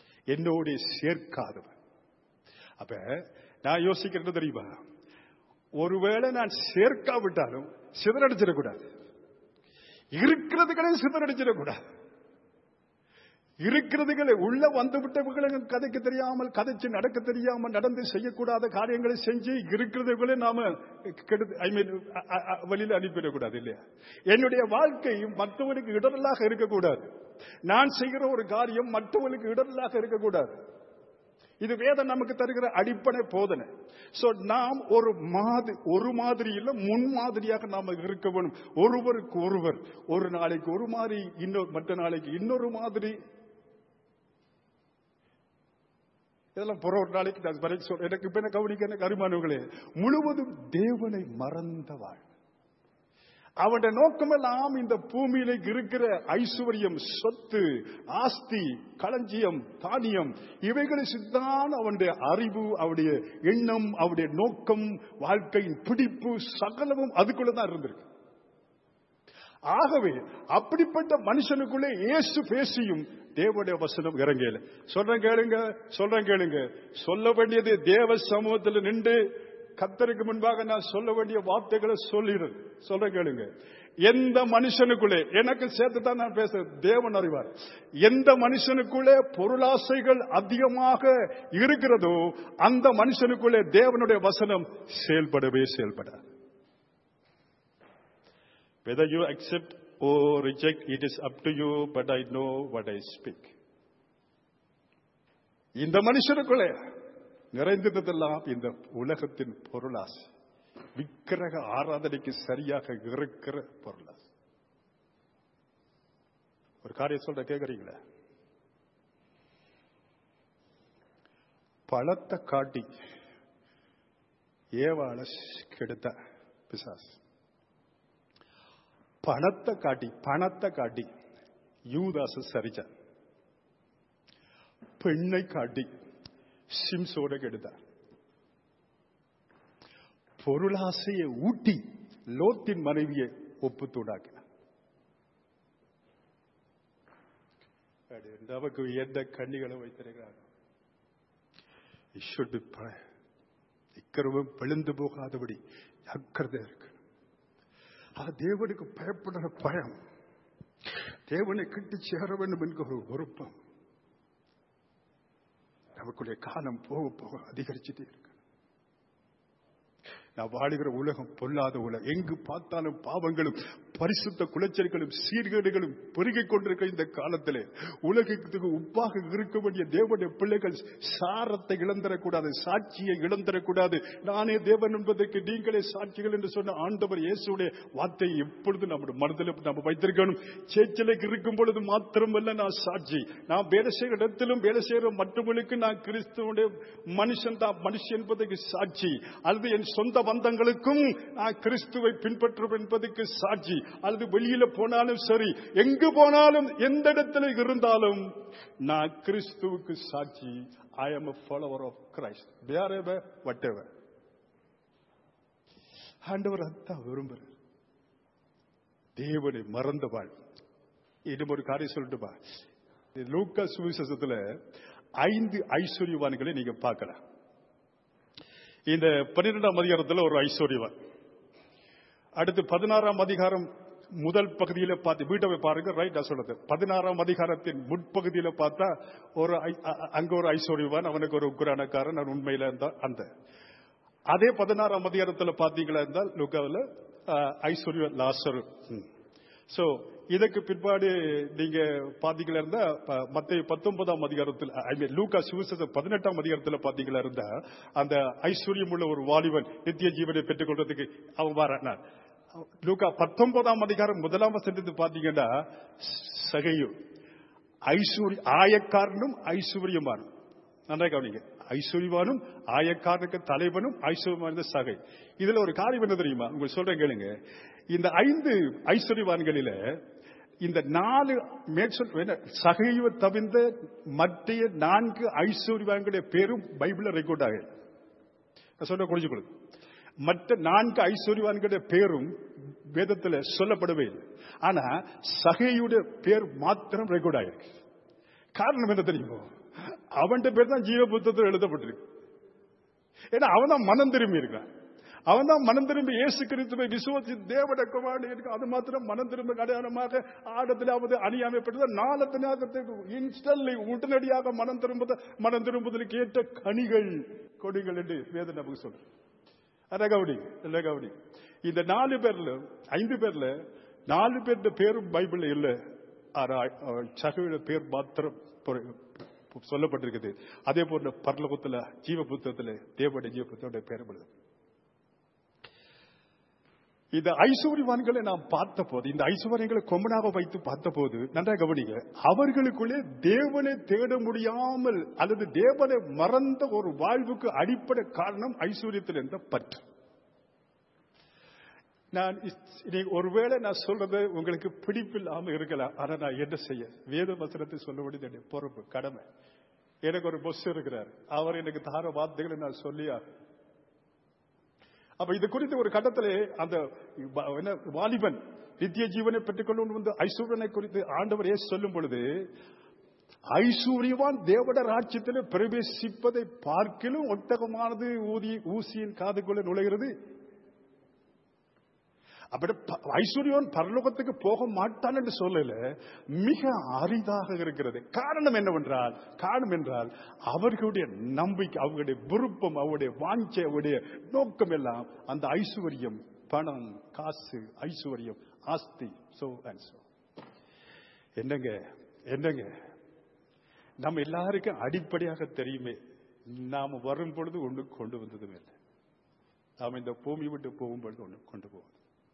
என்னோட சேர்க்காதவன் அப்ப நான் யோசிக்கிறது தெரியுமா ஒருவேளை நான் சேர்க்காவிட்டாலும் சிதறடிச்சிடக்கூடாது இருக்கிறதுகளையும் சிதறடிச்சிடக்கூடாது இருக்கிறதுகளை உள்ள வந்து விட்டவர்களை கதைக்கு தெரியாமல் கதைச்சு நடக்க தெரியாமல் நடந்து செய்யக்கூடாத காரியங்களை செஞ்சு இருக்கிறதுகளை நாம கெடுத்து ஐ மீன் வெளியில அனுப்பிடக்கூடாது இல்லையா என்னுடைய வாழ்க்கை மற்றவனுக்கு இடரலாக இருக்கக்கூடாது நான் செய்கிற ஒரு காரியம் மற்றவனுக்கு இடரலாக இருக்கக்கூடாது இது வேதம் நமக்கு தருகிற அடிப்படை போதனை சோ நாம் ஒரு மாதிரி ஒரு மாதிரி இல்ல முன் மாதிரியாக நாம இருக்க வேணும் ஒருவருக்கு ஒருவர் ஒரு நாளைக்கு ஒரு மாதிரி இன்னொரு மற்ற நாளைக்கு இன்னொரு மாதிரி இதெல்லாம் புற ஒரு நாளைக்கு நான் வரை சொல்றேன் எனக்கு இப்ப என்ன கவனிக்க எனக்கு அருமானவர்களே முழுவதும் தேவனை மறந்த வாழ் அவனுடைய நோக்கமெல்லாம் இந்த பூமியில இருக்கிற ஐஸ்வர்யம் சொத்து ஆஸ்தி களஞ்சியம் தானியம் இவைகளை சித்தான் அவனுடைய அறிவு அவருடைய எண்ணம் அவருடைய நோக்கம் வாழ்க்கையின் பிடிப்பு சகலமும் அதுக்குள்ளதான் இருந்திருக்கு ஆகவே அப்படிப்பட்ட மனுஷனுக்குள்ளே இயேசு பேசியும் தேவனுடைய வசனம் இறங்கல சொல்றேன் கேளுங்க சொல்றேன் கேளுங்க சொல்ல வேண்டியது தேவ சமூகத்தில் நின்று கத்தருக்கு முன்பாக நான் சொல்ல வேண்டிய வார்த்தைகளை சொல்லிடுறது சொல்ற கேளுங்க எந்த மனுஷனுக்குள்ளே எனக்கு சேர்த்து தான் நான் பேச தேவன் அறிவார் எந்த மனுஷனுக்குள்ளே பொருளாசைகள் அதிகமாக இருக்கிறதோ அந்த மனுஷனுக்குள்ளே தேவனுடைய வசனம் செயல்படவே செயல்படாது Whether you accept or reject, it is up to you, but I know what I speak. இந்த மனுஷனுக்குள்ளே நிறைந்ததெல்லாம் இந்த உலகத்தின் பொருளாசை விக்கிரக ஆராதனைக்கு சரியாக இருக்கிற பொருளாசை ஒரு காரியம் சொல்ற கேக்குறீங்களா பழத்தை காட்டி ஏவாள கெடுத்த பிசாஸ் பணத்தை காட்டி பணத்தை காட்டி யூதாச சரிச்சார் பெண்ணை காட்டி சிம்சோட கெடுத்தார் பொருளாசையை ஊட்டி லோத்தின் மனைவியை ஒப்பு தூடாக்கினார் நமக்கு எந்த கண்ணிகளை வைத்திருக்கிறார் இக்கரவும் பிளந்து போகாதபடி அக்கறதை இருக்கு தேவனுக்கு பயப்படுற பயம் தேவனை கிட்டி சேர வேண்டும் என்கிற ஒரு விருப்பம் நமக்குடைய காலம் போக போக அதிகரிச்சுட்டே இருக்கு நான் வாழுகிற உலகம் பொல்லாத உலகம் எங்கு பார்த்தாலும் பாவங்களும் பரிசுத்த குலைச்சல்களும் சீர்கேடுகளும் பெருகிக் கொண்டிருக்க இந்த காலத்திலே உலகத்துக்கு உப்பாக இருக்க வேண்டிய தேவனுடைய பிள்ளைகள் சாரத்தை இழந்தரக்கூடாது சாட்சியை இழந்தரக்கூடாது நானே தேவன் என்பதற்கு நீங்களே சாட்சிகள் என்று சொன்ன ஆண்டவர் இயேசுடைய வார்த்தை எப்பொழுது நம்முடைய மனதில் நம்ம வைத்திருக்கணும் சேச்சலுக்கு இருக்கும் பொழுது மாத்திரமல்ல நான் சாட்சி நான் வேலை செய்கிற இடத்திலும் வேலை செய்கிற மற்றவர்களுக்கு நான் கிறிஸ்துவனுடைய மனுஷன் தான் மனுஷன் என்பதற்கு சாட்சி அல்லது என் சொந்த பந்தங்களுக்கும் நான் கிறிஸ்துவை பின்பற்றும் என்பதற்கு சாட்சி அல்லது வெளியில போனாலும் சரி எங்கு போனாலும் எந்த இடத்துல இருந்தாலும் நான் கிறிஸ்துவுக்கு சாட்சி I am a follower of Christ wherever whatever ஆண்டவர் அதான் விரும்புறார் தேவனை மறந்தவாள் இன்னும் ஒரு காரியம் சொல்லட்டுமா லூக்கா சுவிசேஷத்துல ஐந்து ஐஸ்வர்யவான்களை நீங்க பார்க்கலாம் இந்த பன்னிரெண்டாம் அதிகாரத்தில் ஒரு ஐஸ்வர்யவான் அடுத்து பதினாறாம் அதிகாரம் முதல் பகுதியில பார்த்து வீட்டை பாருங்க ரைட் நான் சொல்றது பதினாறாம் அதிகாரத்தின் முற்பகுதியில பார்த்தா ஒரு அங்க ஒரு ஐஸ்வர்யவான் அவனுக்கு ஒரு உக்ரானக்காரன் அவன் உண்மையில இருந்தா அந்த அதே பதினாறாம் அதிகாரத்தில் பார்த்தீங்களா இருந்தால் லுக்காவில் ஐஸ்வர்ய லாசரு சோ இதற்கு பிற்பாடு நீங்க பாத்தீங்களா இருந்தா மத்திய பத்தொன்பதாம் அதிகாரத்தில் ஐ மீன் லூகா சுவிசேஷம் பதினெட்டாம் அதிகாரத்தில் பாத்தீங்களா இருந்தா அந்த ஐஸ்வர்யம் உள்ள ஒரு வாலிபன் நித்திய ஜீவனை பெற்றுக் கொள்றதுக்கு அவன் வரான் லூகா பத்தொன்பதாம் அதிகாரம் முதலாம் வசனத்து பாத்தீங்கன்னா சகையு ஐஸ்வர்ய ஆயக்காரனும் ஐஸ்வர்யமானும் நன்றா கவனிங்க ஐஸ்வர்யவானும் ஆயக்காரனுக்கு தலைவனும் ஐஸ்வர்யமான சகை இதுல ஒரு காரியம் என்ன தெரியுமா உங்களுக்கு சொல்றேன் கேளுங்க இந்த ஐந்து ஐஸ்வர்யவான்களில இந்த நாலு மேற்சொல் சகையை தவிர்ந்த மற்ற நான்கு ஐஸ்வர்யவான்களுடைய பேரும் பைபிள்ல ரெக்கார்ட் ஆக சொல்ல குறிச்சுக்கொள்ளு மற்ற நான்கு ஐஸ்வர்யவான்களுடைய பேரும் வேதத்தில் சொல்லப்படவே இல்லை ஆனா சகையுடைய பேர் மாத்திரம் ரெக்கார்ட் ஆயிருக்கு காரணம் என்ன தெரியுமோ அவன் பேர் தான் ஜீவ புத்தத்தில் எழுதப்பட்டிருக்கு ஏன்னா அவன் தான் மனம் திரும்பி இருக்கான் அவன் தான் மனம் திரும்பி இயேசு கிறிஸ்துவை விசுவாசி தேவட குமாரன் இருக்கு அது மாத்திரம் மனம் திரும்ப அடையாளமாக ஆடத்திலாவது அணியாமைப்பட்டது நாளத்தினாக இன்ஸ்டன்ட்லி உடனடியாக மனம் திரும்புத மனம் திரும்புதலுக்கு ஏற்ற கனிகள் கொடிகள் என்று வேதம் நமக்கு சொல்ற அத கவுடி இல்ல கவுடி இந்த நாலு பேர்ல ஐந்து பேர்ல நாலு பேர்ல பேரும் பைபிள்ல இல்ல ஆனா சகவிட பேர் மாத்திரம் பொ- சொல்லப்பட்டிருக்குது அதே போல பரலோகத்துல ஜீவ புத்தகத்துல தேவடைய ஜீவ புத்தகோட பேர் எழுது இந்த ஐஸ்வர்யவான்களை நாம் பார்த்த போது இந்த ஐஸ்வர்யங்களை கொம்பனாக வைத்து பார்த்த போது நன்றாக கவனிங்க அவர்களுக்குள்ளே தேவனை தேட முடியாமல் அல்லது தேவனை மறந்த ஒரு வாழ்வுக்கு அடிப்படை காரணம் ஐஸ்வர்யத்தில் இருந்த பற்று நான் இஸ்- இனி ஒருவேளை நான் சொல்றது உங்களுக்கு பிடிப்பில்லாம இருக்கலாம் ஆனா நான் என்ன செய்ய வேத வசனத்தை சொல்ல வேண்டியது என்னுடைய பொறுப்பு கடமை எனக்கு ஒரு பொஸ் இருக்கிறார் அவர் எனக்கு தார வார்த்தைகளை நான் சொல்லியா அப்ப இது குறித்து ஒரு கட்டத்திலே அந்த வ- என்ன, வாலிபன் நித்திய ஜீவனை பெற்றுக் கொண்டு வந்து ஐஸ்வர்யனை குறித்து ஆண்டவர் ஏசு சொல்லும் பொழுது ஐஸ்வர்யவான் தேவட ராஜ்யத்தில் பிரவேசிப்பதை பார்க்கிலும் ஒட்டகமானது ஊதி ஊசியின் காதுக்குள்ள நுழைகிறது அப்படி ப- ஐஸ்வர்யவான் பரலோகத்துக்கு போக மாட்டான் என்று சொல்லல மிக அரிதாக இருக்கிறது காரணம் என்னவென்றால் காரணம் என்றால் அவர்களுடைய நம்பிக்கை அவர்களுடைய விருப்பம் அவருடைய வாஞ்சை அவருடைய நோக்கம் எல்லாம் அந்த ஐஸ்வர்யம் பணம் காசு ஐஸ்வர்யம் ஆஸ்தி சோ அண்ட் சோ என்னங்க என்னங்க நம்ம எல்லாருக்கும் அடிப்படையாக தெரியுமே நாம வரும் பொழுது ஒன்று கொண்டு வந்ததும் இல்லை நாம இந்த பூமி விட்டு போகும்பொழுது ஒன்று கொண்டு போவோம்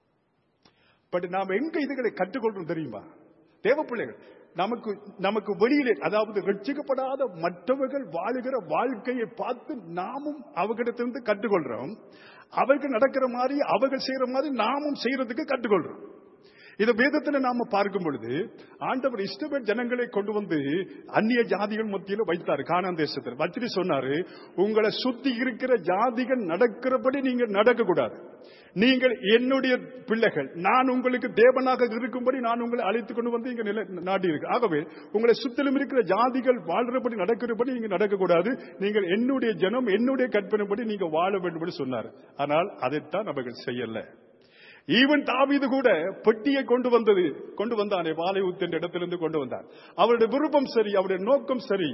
பட் நாம் எங்க இதுகளை கற்றுக்கொள்றோம் தெரியுமா தேவ பிள்ளைகள் நமக்கு நமக்கு வெளியிலே அதாவது ரட்சிக்கப்படாத மற்றவர்கள் வாழுகிற வாழ்க்கையை பார்த்து நாமும் அவர்களிடத்திலிருந்து கற்றுக்கொள்றோம் அவர்கள் நடக்கிற மாதிரி அவர்கள் செய்யற மாதிரி நாமும் செய்யறதுக்கு கற்றுக்கொள்றோம் இந்த வேதத்தில் நாம பார்க்கும் பொழுது ஆண்டவர் இஸ்ரவேல் ஜனங்களை கொண்டு வந்து அந்நிய ஜாதிகள் மத்தியில வைத்தார் கானான் தேசத்தில் வச்சுட்டு சொன்னாரு உங்களை சுத்தி இருக்கிற ஜாதிகள் நடக்கிறபடி நீங்க நடக்க கூடாது நீங்கள் என்னுடைய பிள்ளைகள் நான் உங்களுக்கு தேவனாக இருக்கும்படி நான் உங்களை அழைத்துக் கொண்டு வந்து இங்க நிலை நாட்டி இருக்கு ஆகவே உங்களை சுத்திலும் இருக்கிற ஜாதிகள் வாழ்றபடி நடக்கிறபடி நீங்க நடக்கக்கூடாது நீங்கள் என்னுடைய ஜனம் என்னுடைய கற்பனைப்படி நீங்க வாழ வேண்டும் என்று சொன்னார் ஆனால் அதைத்தான் அவர்கள் செய்யல ஈவன் தாவீது கூட பெட்டியை கொண்டு வந்தது கொண்டு வந்தானே வாழை ஊத்தின்ற இடத்திலிருந்து கொண்டு வந்தான் அவருடைய விருப்பம் சரி அவருடைய நோக்கம் சரி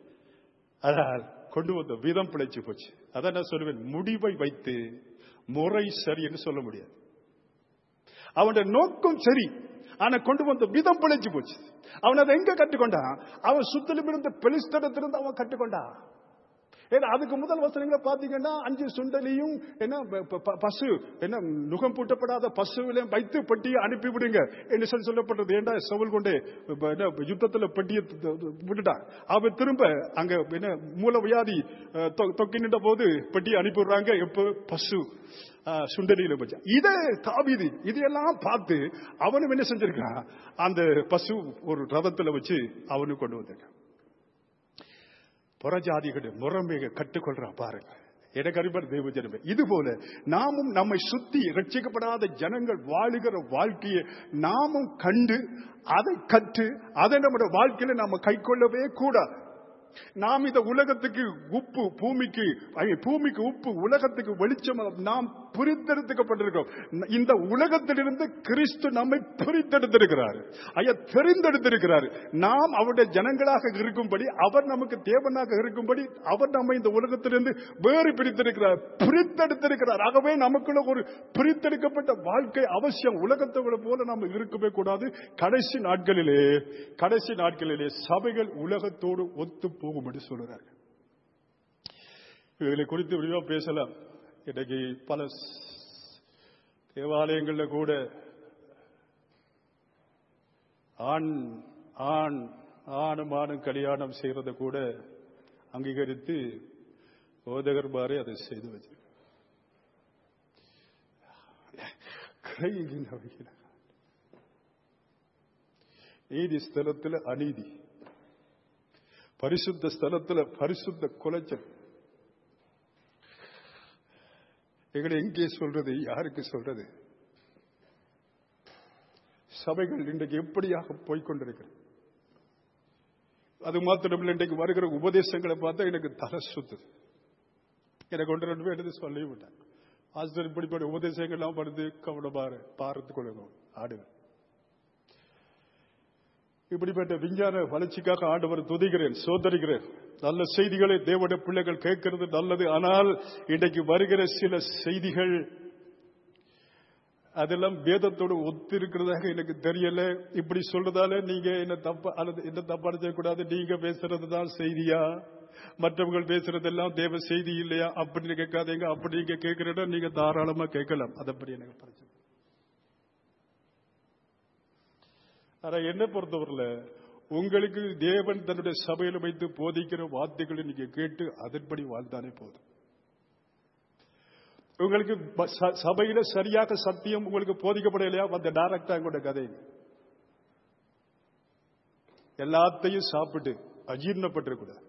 ஆனால் கொண்டு வந்த விதம் பிழைச்சு போச்சு அதான் நான் சொல்லுவேன் முடிவை வைத்து முறை சரி என்று சொல்ல முடியாது அவனுடைய நோக்கம் சரி ஆனா கொண்டு வந்த விதம் பிழைச்சு போச்சு அவன் அதை எங்க கற்றுக்கொண்டான் அவன் சுத்திலும் இருந்த பெலிஸ்தடத்திலிருந்து அவன் கற்றுக்கொண்டான் ஏன்னா அதுக்கு முதல் வசனங்களை பாத்தீங்கன்னா அஞ்சு சுண்டலியும் என்ன ப- ப- ப- பசு என்ன நுகம் பூட்டப்படாத பசுவிலையும் வைத்து பெட்டியை அனுப்பி விடுங்க என்று சொல்லி சொல்லப்பட்டது ஏண்டா சவுல் கொண்டே இப்ப என்ன யுத்தத்துல பெட்டியை த- த- விட்டுட்டான் அவன் திரும்ப அங்க என்ன மூல வியாதி அஹ், தொ- தொக்கி நின்ற போது பெட்டியை அனுப்பி விடுறாங்க எப்ப பசு அஹ், சுண்டலியில வச்சா இதை தாவிது இதையெல்லாம் பார்த்து அவனும் என்ன செஞ்சிருக்கான் அந்த பசு ஒரு ரதத்துல வச்சு அவனும் கொண்டு வந்திருக்கான் புறஜாதிகளுடைய முறைமையை கற்றுக்கொள்றான் பாருங்க எனக்கு அறிவர் தெய்வ ஜனமே இது போல நாமும் நம்மை சுத்தி ரட்சிக்கப்படாத ஜனங்கள் வாழுகிற வாழ்க்கையை நாமும் கண்டு அதை கற்று அதை நம்முடைய வாழ்க்கையில நாம கைக்கொள்ளவே கூடாது நாம் இந்த உலகத்துக்கு உப்பு பூமிக்கு ஐ, பூமிக்கு உப்பு உலகத்துக்கு வெளிச்சம் நாம் பிரித்தெடுத்துக்கப்பட்டிருக்கோம் இந்த உலகத்திலிருந்து கிறிஸ்து நம்மை பிரித்தெடுத்திருக்கிறார் ஐயா தெரிந்தெடுத்திருக்கிறார் நாம் அவருடைய ஜனங்களாக இருக்கும்படி அவர் நமக்கு தேவனாக இருக்கும்படி அவர் நம்மை இந்த உலகத்திலிருந்து வேறு பிரித்திருக்கிறார் பிரித்தெடுத்திருக்கிறார் ஆகவே நமக்குள்ள ஒரு பிரித்தெடுக்கப்பட்ட வாழ்க்கை அவசியம் உலகத்தை போல நம்ம இருக்கவே கூடாது கடைசி நாட்களிலே கடைசி நாட்களிலே சபைகள் உலகத்தோடு ஒத்து போகும்படி சொல்கிறார்கள் இவர்களை குறித்து விரிவா பேசலாம் இன்னைக்கு பல ஸ்- தேவாலயங்கள்ல கூட ஆண் ஆண் ஆணும் ஆணும் கல்யாணம் செய்யறத கூட அங்கீகரித்து போதகர் மாதிரி அதை செய்து வச்சு நீதி ஸ்தலத்தில் அநீதி பரிசுத்த ஸ்தலத்தில் பரிசுத்த குலைச்சல் எங்களை எங்கே சொல்றது யாருக்கு சொல்றது சபைகள் இன்றைக்கு எப்படியாக போய்கொண்டிருக்கிறது அது மாத்திரமில்லை இன்றைக்கு வருகிற உபதேசங்களை பார்த்தா எனக்கு தலை சுத்துது எனக்கு ஒன்று ரெண்டு பேர் எடுத்து சொல்லி விட்டேன் ஆசிரியர் இப்படிப்பட்ட உபதேசங்கள்லாம் படுத்து கவனமாறு பார்த்து கொள்ளணும் ஆடுவேன் இப்படிப்பட்ட விஞ்ஞான வளர்ச்சிக்காக ஆண்டவர் துதிக்கிறேன் சோதரிக்கிறேன் நல்ல செய்திகளை தேவனுடைய பிள்ளைகள் கேட்கிறது நல்லது ஆனால் இன்றைக்கு வருகிற சில செய்திகள் அதெல்லாம் வேதத்தோடு ஒத்து இருக்கிறதாக எனக்கு தெரியல இப்படி சொல்றதால நீங்க என்ன தப்பா அல்லது என்ன தப்பா செய்யக்கூடாது நீங்க பேசுறது தான் செய்தியா மற்றவர்கள் பேசுறதெல்லாம் தேவ செய்தி இல்லையா அப்படின்னு கேட்காதீங்க அப்படி நீங்க கேட்கிறத நீங்க தாராளமா கேட்கலாம் அதை பற்றி எனக்கு பிரச்சனை ஆனா என்ன பொறுத்தவரையில உங்களுக்கு தேவன் தன்னுடைய சபையில வைத்து போதிக்கிற வார்த்தைகளை நீங்க கேட்டு அதன்படி வாழ்ந்தானே போதும் உங்களுக்கு ப- ச- சபையில சரியாக சத்தியம் உங்களுக்கு போதிக்கப்படலையா வந்த டைரக்டா எங்களுடைய கதை எல்லாத்தையும் சாப்பிட்டு அஜீர்ணப்பட்டிருக்கூடாது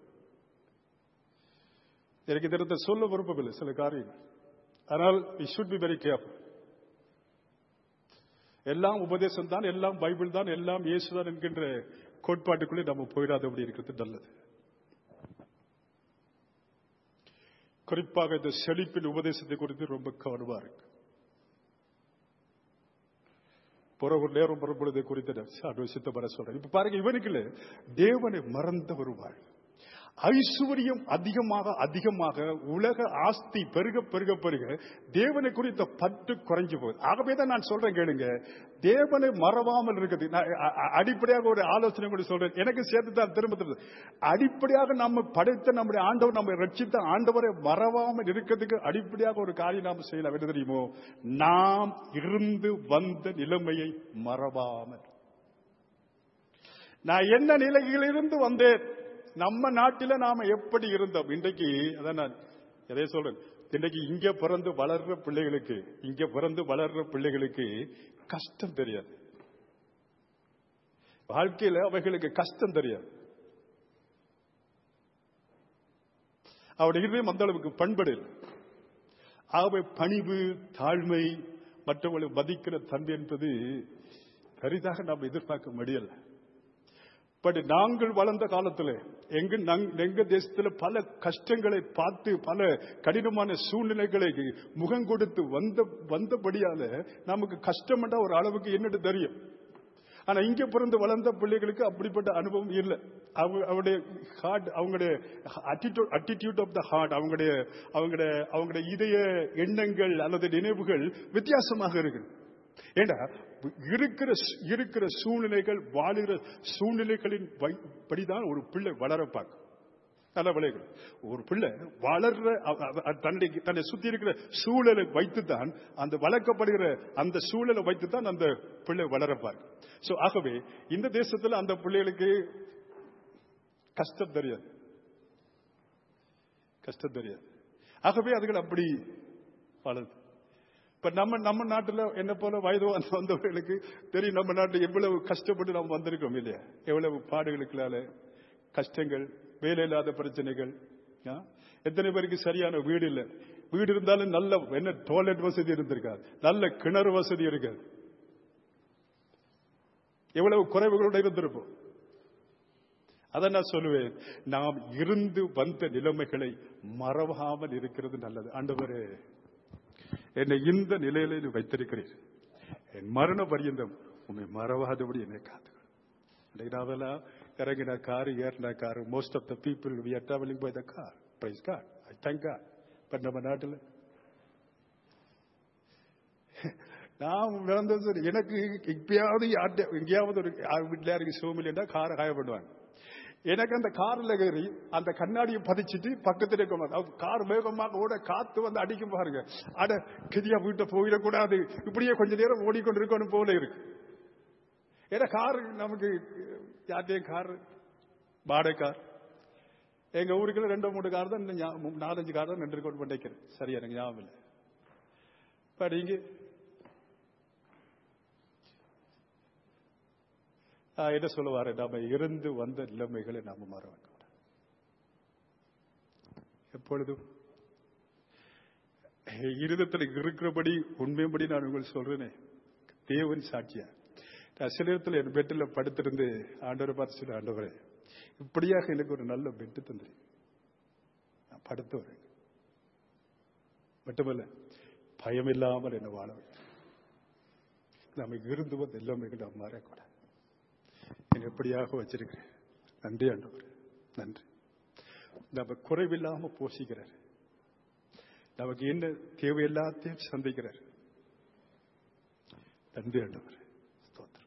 எனக்கு இதற்கு சொல்ல விருப்பமில்லை சில காரியங்கள் ஆனால் we should be very careful எல்லாம் உபதேசம் தான் எல்லாம் பைபிள் தான் எல்லாம் இயேசுதான் என்கின்ற கோட்பாட்டுக்குள்ளே நம்ம போயிடாதபடி இருக்கிறது நல்லது குறிப்பாக இந்த செழிப்பின் உபதேசத்தை குறித்து ரொம்ப கவனமா இருக்கு புற ஒரு நேரம் வரும்பொழுது குறித்து சித்தப்பட சொல்றேன் இப்ப பாருங்க இவனுக்கு இல்ல தேவனை மறந்த ஒரு வாழ் ஐஸ்வர்யம் அதிகமாக அதிகமாக உலக ஆஸ்தி பெருக பெருக பெருக தேவனை குறித்த பற்று குறைஞ்சு போகுது ஆகவே தான் நான் சொல்றேன் கேளுங்க தேவனை மறவாமல் இருக்குது நான் அ- அ- அடிப்படையாக ஒரு ஆலோசனை கூட சொல்றேன் எனக்கு சேர்த்து தான் திரும்ப திரும்ப அடிப்படையாக நம்ம படைத்த நம்முடைய ஆண்டவர் நம்ம ரட்சித்த ஆண்டவரை மறவாமல் இருக்கிறதுக்கு அடிப்படையாக ஒரு காரியம் நாம் செய்யலாம் என்ன தெரியுமோ நாம் இருந்து வந்த நிலைமையை மறவாமல் நான் என்ன நிலையிலிருந்து வந்தேன் நம்ம நாட்டில நாம எப்படி இருந்தோம் இன்றைக்கு அதான் நான் எதை சொல்றேன் இன்றைக்கு இங்க பிறந்து வளர்ற பிள்ளைகளுக்கு இங்க பிறந்து வளர்ற பிள்ளைகளுக்கு கஷ்டம் தெரியாது வாழ்க்கையில அவைகளுக்கு கஷ்டம் தெரியாது அவருடைய இருதயம் அந்த அளவுக்கு பண்படில் ஆகவே பணிவு தாழ்மை மற்றவர்களை மதிக்கிற தன்மை என்பது பெரிதாக நாம் எதிர்பார்க்க முடியல பட் நாங்கள் வளர்ந்த காலத்துல எங்க நாங்க- எங்க தேசத்துல பல கஷ்டங்களை பார்த்து பல கடினமான சூழ்நிலைகளை முகம் கொடுத்து வந்த வந்தபடியால நமக்கு கஷ்டம்டா ஒரு அளவுக்கு என்னட்டு தெரியும் ஆனா இங்க பிறந்து வளர்ந்த பிள்ளைகளுக்கு அப்படிப்பட்ட அனுபவம் இல்லை அவங்க அவங்களுடைய ஹார்ட் அவங்களுடைய attitude attitude of the heart அவங்களுடைய அவங்களுடைய அவங்களுடைய இதய எண்ணங்கள் அல்லது நினைவுகள் வித்தியாசமாக இருக்கு ஏண்டா இருக்கிற இருக்கிற சூழ்நிலைகள் வாழுகிற சூழ்நிலைகளின் வை- படிதான் ஒரு பிள்ளை வளர பார்க்கும் நல்ல விளைகள் ஒரு பிள்ளை வளர்ற அ- அ- அ- தன்னை தன்னை சுத்தி இருக்கிற சூழலை வைத்துத்தான் அந்த வளர்க்கப்படுகிற அந்த சூழலை வைத்துத்தான் அந்த பிள்ளை வளர பார்க்கும் சோ ஆகவே இந்த தேசத்துல அந்த பிள்ளைகளுக்கு கஷ்டம் தெரியாது கஷ்டம் தெரியாது ஆகவே அதுகள் அப்படி வளருது இப்ப நம்ம நம்ம நாட்டுல என்ன போல வயது வந்து வந்தவர்களுக்கு தெரியும் நம்ம நாட்டுல எவ்வளவு கஷ்டப்பட்டு நாம் வந்திருக்கோம் இல்லையா எவ்வளவு பாடுகளுக்குள்ளால கஷ்டங்கள் வேலை இல்லாத பிரச்சனைகள் ஆ? எத்தனை பேருக்கு சரியான வீடு இல்லை வீடு இருந்தாலும் நல்ல என்ன டாய்லெட் வசதி இருந்திருக்காது நல்ல கிணறு வசதி இருக்காது எவ்வளவு குறைவுகளோட இருந்திருப்போம் அதை நான் சொல்லுவேன் நாம் இருந்து வந்த நிலைமைகளை மறவாமல் இருக்கிறது நல்லது ஆண்டவரே என்னை இந்த நிலையில நீ வைத்திருக்கிறீர் என் மரண பரியந்தம் உண்மை மறவாதபடி என்னை காத்துக்கணும் நாவெல்லாம் இறங்கின கார் ஏறின car most of the people we are travelling by the car price car I thank car but நம்ம நாட்டில் நான் நடந்தது சரி. எனக்கு இப்பயாவது யார்ட்ட- எங்கேயாவது ஒரு யார் வீட்டில் யாருக்கு சோமில்லைன்னா காரை காய பண்ணுவாங்க எனக்கு அந்த கார்ல ஏறி அந்த கண்ணாடியை பதிச்சிட்டு பக்கத்துல இருக்க அதாவது கார் வேகமாக ஓட காத்து வந்து அடிக்கும் பாருங்க அட கிதியா வீட்டை போயிடக்கூடாது இப்படியே கொஞ்ச நேரம் ஓடிக்கொண்டிருக்கணும் போல இருக்கு ஏன்னா கார் நமக்கு யார்ட்டையும் கார் வாடகை கார் எங்க ஊருக்குள்ள ரெண்டு மூணு கார் தான் இன்னும் ஞா- மூ- நாலஞ்சு கார் தான் நின்று கொண்டு பண்ணிக்கிறேன் சரி எனக்கு ஞாபகம் இல்லை பட் இங்க ஆ, என்ன சொல்லுவாரு நாம இருந்து வந்த நிலைமைகளை நாம மாற வேண்டும் எப்பொழுதும் இருதத்தில் இருக்கிறபடி உண்மைப்படி நான் உங்களுக்கு சொல்றேனே தேவன் சாட்சியா நான் சில இடத்துல என் பெட்டில் படுத்திருந்து ஆண்டவரை பார்த்து சொல்ல ஆண்டவரே இப்படியாக எனக்கு ஒரு நல்ல பெட்டு தந்துரு நான் படுத்து வரேன் மட்டுமல்ல பயம் இல்லாமல் என்ன வாழ வைக்கும் நமக்கு இருந்து வந்து எல்லாமே நாம் மாறக்கூடாது என்னை எப்படியாக வச்சிருக்கிறேன் நன்றி ஆண்டவர் நன்றி நம்ம குறைவில்லாம போஷிக்கிறார் நமக்கு என்ன தேவை எல்லாத்தையும் சந்திக்கிறார் நன்றி ஆண்டவர் ஸ்தோத்திரம்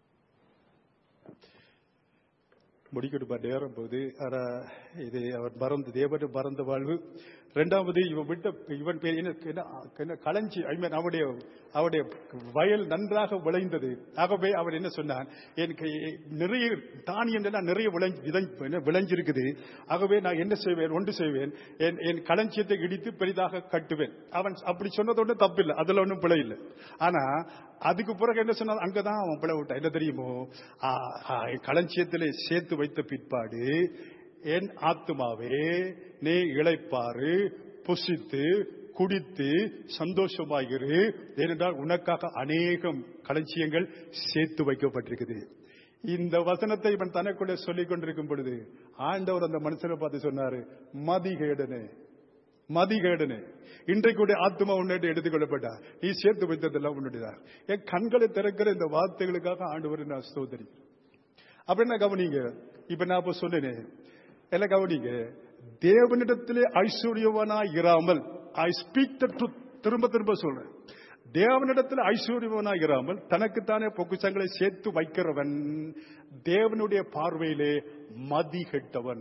முடிக்கணுமா நேரம் போது ஆனா இது அவர் மறந்து தேவன் மறந்த வாழ்வு ரெண்டாவது இவன் விட்ட இவன் பேர் என்ன என்ன- என்ன களஞ்சி ஐ மீன் அவருடைய அவருடைய வயல் நன்றாக விளைந்தது ஆகவே அவர் என்ன சொன்னான் எனக்கு நிறைய தானியம் எல்லாம் நிறைய விளைஞ்சு விதைஞ்சு- என்ன விளைஞ்சிருக்குது ஆகவே நான் என்ன செய்வேன் ஒன்று செய்வேன் என் என் களஞ்சியத்தை இடித்து பெரிதாக கட்டுவேன் அவன் அப்படி சொன்னதோட தப்பில்லை அதுல ஒன்றும் பிழை இல்லை ஆனா அதுக்கு பிறகு என்ன சொன்னான் அங்கதான் அவன் பிழை விட்டான் என்ன தெரியுமோ ஆ, ஆ, என் களஞ்சியத்திலே சேர்த்து வைத்த பிற்பாடு என் ஆத்துமாவே நீ இளைப்பாறு புசித்து குடித்து சந்தோஷமாயிரு ஏனென்றால் உனக்காக அநேகம் களஞ்சியங்கள் சேர்த்து வைக்கப்பட்டிருக்குது இந்த வசனத்தை இவன் தனக்குள்ளே சொல்லிக் கொண்டிருக்கும் பொழுது ஆண்டவர் அந்த மனுஷனை பார்த்து சொன்னாரு மதிகேடனே மதிகேடனே இன்றைக்கு ஆத்மா உன்னிட்டு எடுத்துக்கொள்ளப்பட்டா நீ சேர்த்து வைத்ததெல்லாம் உன்னுடையதான் என் கண்களை திறக்கிற இந்த வார்த்தைகளுக்காக ஆண்டவர் நான் ஸ்தோத்தரி அப்படின்னா கவனிங்க இப்ப நான் இப்ப சொன்னேனே எல்லாம் கவனிங்க தேவனிடத்திலே ஐஸ்வர்யவனா இராமல் ஐ ஸ்பீக் த ட்ரூத் திரும்ப திரும்ப சொல்றேன் தேவனிடத்தில் ஐஸ்வர்யவனா இராமல் தனக்குத்தானே பொக்குச்சங்களை சேர்த்து வைக்கிறவன் தேவனுடைய பார்வையிலே மதிகெட்டவன்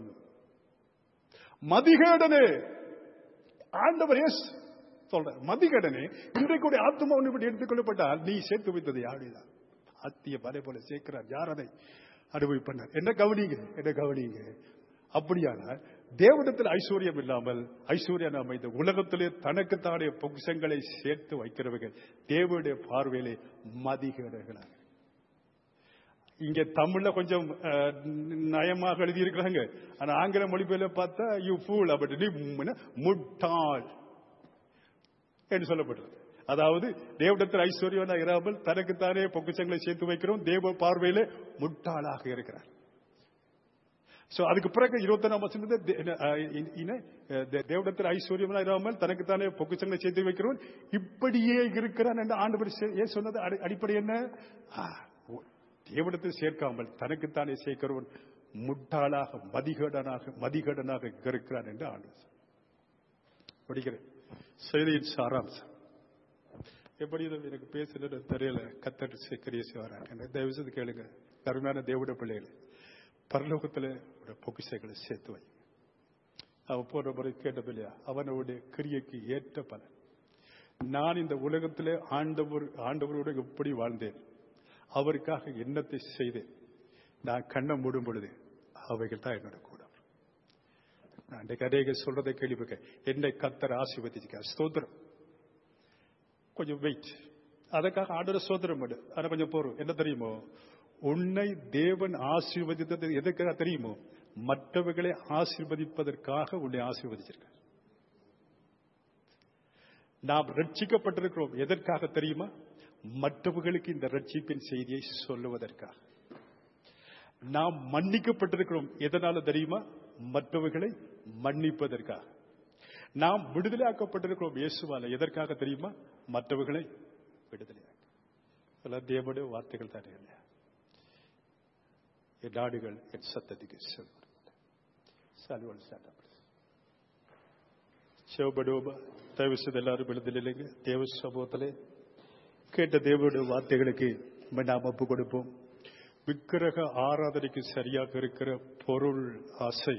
மதிகேடனே ஆண்டவர் எஸ் சொல்ற மதிகடனே இன்றைக்கு ஒரு ஆத்மா ஒன்று இப்படி எடுத்துக்கொள்ளப்பட்டால் நீ சேர்த்து வைத்தது யாருதான் அத்திய பலை போல சேர்க்கிறார் யார் அதை அனுபவிப்பனர் என்ன கவனிங்க என்ன கவனிங்க அப்படியானால் தேவனிடத்தில் ஐஸ்வர்யம் இல்லாமல் ஐஸ்வர்யம் நாம இந்த உலகத்திலே தனக்குத்தானே பொக்கிஷங்களை சேர்த்து வைக்கிறவர்கள் தேவனுடைய பார்வையிலே மதிகேடர்களாக இங்க தமிழ்ல கொஞ்சம் அஹ், நயமாக எழுதியிருக்கிறாங்க ஆனா ஆங்கில மொழிபெயர்ல பார்த்தா யூ ஃபூல் அப்படி நீ முன்ன முட்டாள் என்று சொல்லப்படுறது அதாவது தேவடத்தில் ஐஸ்வர்யவனா இராமல் தனக்குத்தானே பொக்கிஷங்களை சேர்த்து வைக்கிறோம் தேவ பார்வையிலே முட்டாளாக இருக்கிறார் சோ அதுக்கு பிறகு இருபத்தொன்னாம் வசனத்தை தே- என்ன, அஹ், இ- இன- அஹ், தே- தேவனிடத்தில் ஐஸ்வர்யமா இராமல் தனக்குத்தானே பொக்கிஷங்களை சேர்த்து வைக்கிறவன் இப்படியே இருக்கிறான் என்று ஆண்டவர் சே- ஏன் சொன்னது அடி- அடிப்படை என்ன ஆ, ஓ, தேவனிடத்தில் சேர்க்காமல் தனக்குத்தானே சேர்க்கிறவன் முட்டாளாக மதிகடனாக மதிகடனாக இருக்கிறான் என்று ஆண்டவர் சொன்னார். படிக்கிறேன் செய்தியின் சாராம்சம் எப்படி இதை எனக்கு பேசுறது தெரியல கத்தட்டு சீக்கிரிய செய்வாராங்க எனக்கு தயவு செய்து கேளுங்க கருமையான தேவட பிள்ளைகளை பரலோகத்துல ஒரு பொக்கிஷங்களை சேர்த்து வை அவ போன முறை கேட்டது இல்லையா அவனுடைய கிரியைக்கு ஏற்ற பலன் நான் இந்த உலகத்திலே ஆண்டவர் ஆண்டவரோடு எப்படி வாழ்ந்தேன் அவருக்காக என்னத்தை செய்தேன் நான் கண்ணை மூடும் பொழுது அவைகள் தான் என்னோட கூட நான் இன்றைக்கு அநேக சொல்றதை கேள்விப்பட்ட என்னை கத்தர் ஆசீர்வதிச்சிருக்கார் ஸ்தோத்திரம் கொஞ்சம் வெயிட் அதுக்காக ஆண்டவர் சோதரம் பண்ணு ஆனா கொஞ்சம் போறோம் என்ன தெரியுமோ உன்னை தேவன் ஆசீர்வதித்தது எதுக்காக தெரியுமோ மற்றவர்களை ஆசீர்வதிப்பதற்காக உன்னை ஆசீர்வதிச்சிருக்கார் நாம் ரட்சிக்கப்பட்டிருக்கிறோம் எதற்காக தெரியுமா மற்றவர்களுக்கு இந்த ரட்சிப்பின் செய்தியை சொல்லுவதற்காக நாம் மன்னிக்கப்பட்டிருக்கிறோம் எதனால தெரியுமா மற்றவர்களை மன்னிப்பதற்காக நாம் விடுதலையாக்கப்பட்டிருக்கிறோம் இயேசுவால எதற்காக தெரியுமா மற்றவர்களை விடுதலையாக்க இதெல்லாம் தேவனுடைய வார்த்தைகள் தானே இல்லையா என் நாடுகள் என் சத்தத்துக்கு செல்வது சாலுவல் சாண்டா சிவபடோபா தயவு செய்து எல்லாரும் விழுதலைங்க தேவ சமூகத்திலே கேட்ட தேவனுடைய வார்த்தைகளுக்கு நம்ம நாம் ஒப்பு கொடுப்போம் விக்கிரக ஆராதனைக்கு சரியாக இருக்கிற பொருள் ஆசை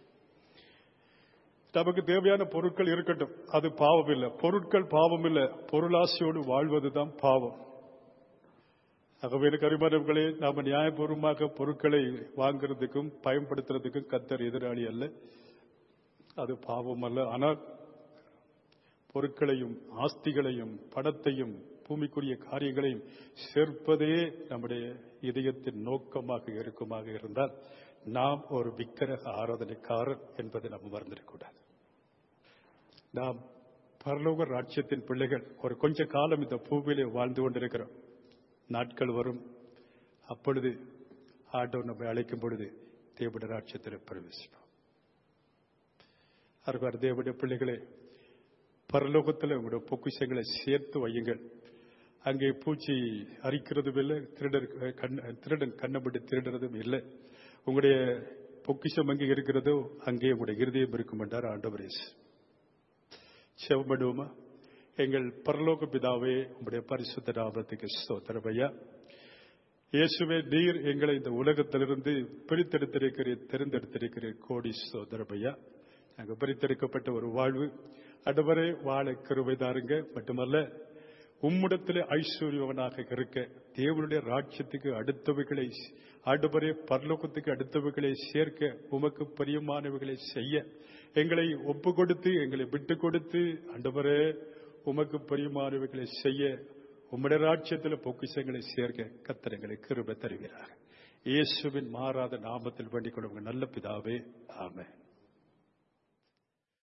நமக்கு தேவையான பொருட்கள் இருக்கட்டும் அது பாவம் இல்லை பொருட்கள் பாவம் இல்லை பொருளாசையோடு வாழ்வதுதான் பாவம் ஆகவே எனக்கு அருமானவர்களே நாம நியாயபூர்வமாக பொருட்களை வாங்குறதுக்கும் பயன்படுத்துறதுக்கும் கத்தர் எதிராளி அல்ல அது பாவம் அல்ல ஆனால் பொருட்களையும் ஆஸ்திகளையும் பணத்தையும் பூமிக்குரிய காரியங்களையும் சேர்ப்பதே நம்முடைய இதயத்தின் நோக்கமாக இருக்குமாக இருந்தால் நாம் ஒரு விக்கிரக ஆராதனைக்காரர் என்பதை நாம் மறந்துடக்கூடாது நாம் பரலோக ராட்சியத்தின் பிள்ளைகள் ஒரு கொஞ்ச காலம் இந்த பூவிலே வாழ்ந்து கொண்டிருக்கிறோம் நாட்கள் வரும் அப்பொழுது ஆண்டவர் நம்மை அழைக்கும் பொழுது தேவடைய ராட்சியத்தில் பிரவேசிப்போம் அருகார் தேவடைய பிள்ளைகளே பரலோகத்தில் உங்களுடைய பொக்கிஷங்களை சேர்த்து வையுங்கள் அங்கே பூச்சி அரிக்கிறதும் இல்லை திருடர் கண் திருடன் கண்ணப்பட்டு திருடுறதும் இல்லை உங்களுடைய பொக்கிஷம் அங்கே இருக்கிறதோ அங்கே உங்களுடைய இருதயம் இருக்கும் என்றார் ஆண்டவரேஸ் செவமடுவோமா எங்கள் பரலோக பிதாவே உங்களுடைய பரிசுத்த நாமத்துக்கு ஸ்தோத்திரமையா இயேசுவே நீர் எங்களை இந்த உலகத்திலிருந்து பிரித்தெடுத்திருக்கிறீர் தெரிந்தெடுத்திருக்கிறீர் கோடி ஸ்தோத்திரமையா நாங்கள் பிரித்தெடுக்கப்பட்ட ஒரு வாழ்வு அடுவரே வாழ கிருபை தாருங்க மட்டுமல்ல உம்மிடத்திலே ஐஸ்வர்யவனாக இருக்க தேவனுடைய ராட்சியத்துக்கு அடுத்தவைகளை ஆண்டவரே பரலோகத்துக்கு அடுத்தவைகளை சேர்க்க உமக்கு பிரியமானவைகளை செய்ய எங்களை ஒப்பு கொடுத்து எங்களை விட்டு கொடுத்து ஆண்டவரே உமக்கு பிரியமானவைகளை செய்ய உம்முடைய ராட்சியத்தில் பொக்கிஷங்களை சேர்க்க கத்தரங்களை கிருப தருகிறார் இயேசுவின் மாறாத நாமத்தில் வேண்டிக் கொள்ளுங்க நல்ல பிதாவே ஆமென்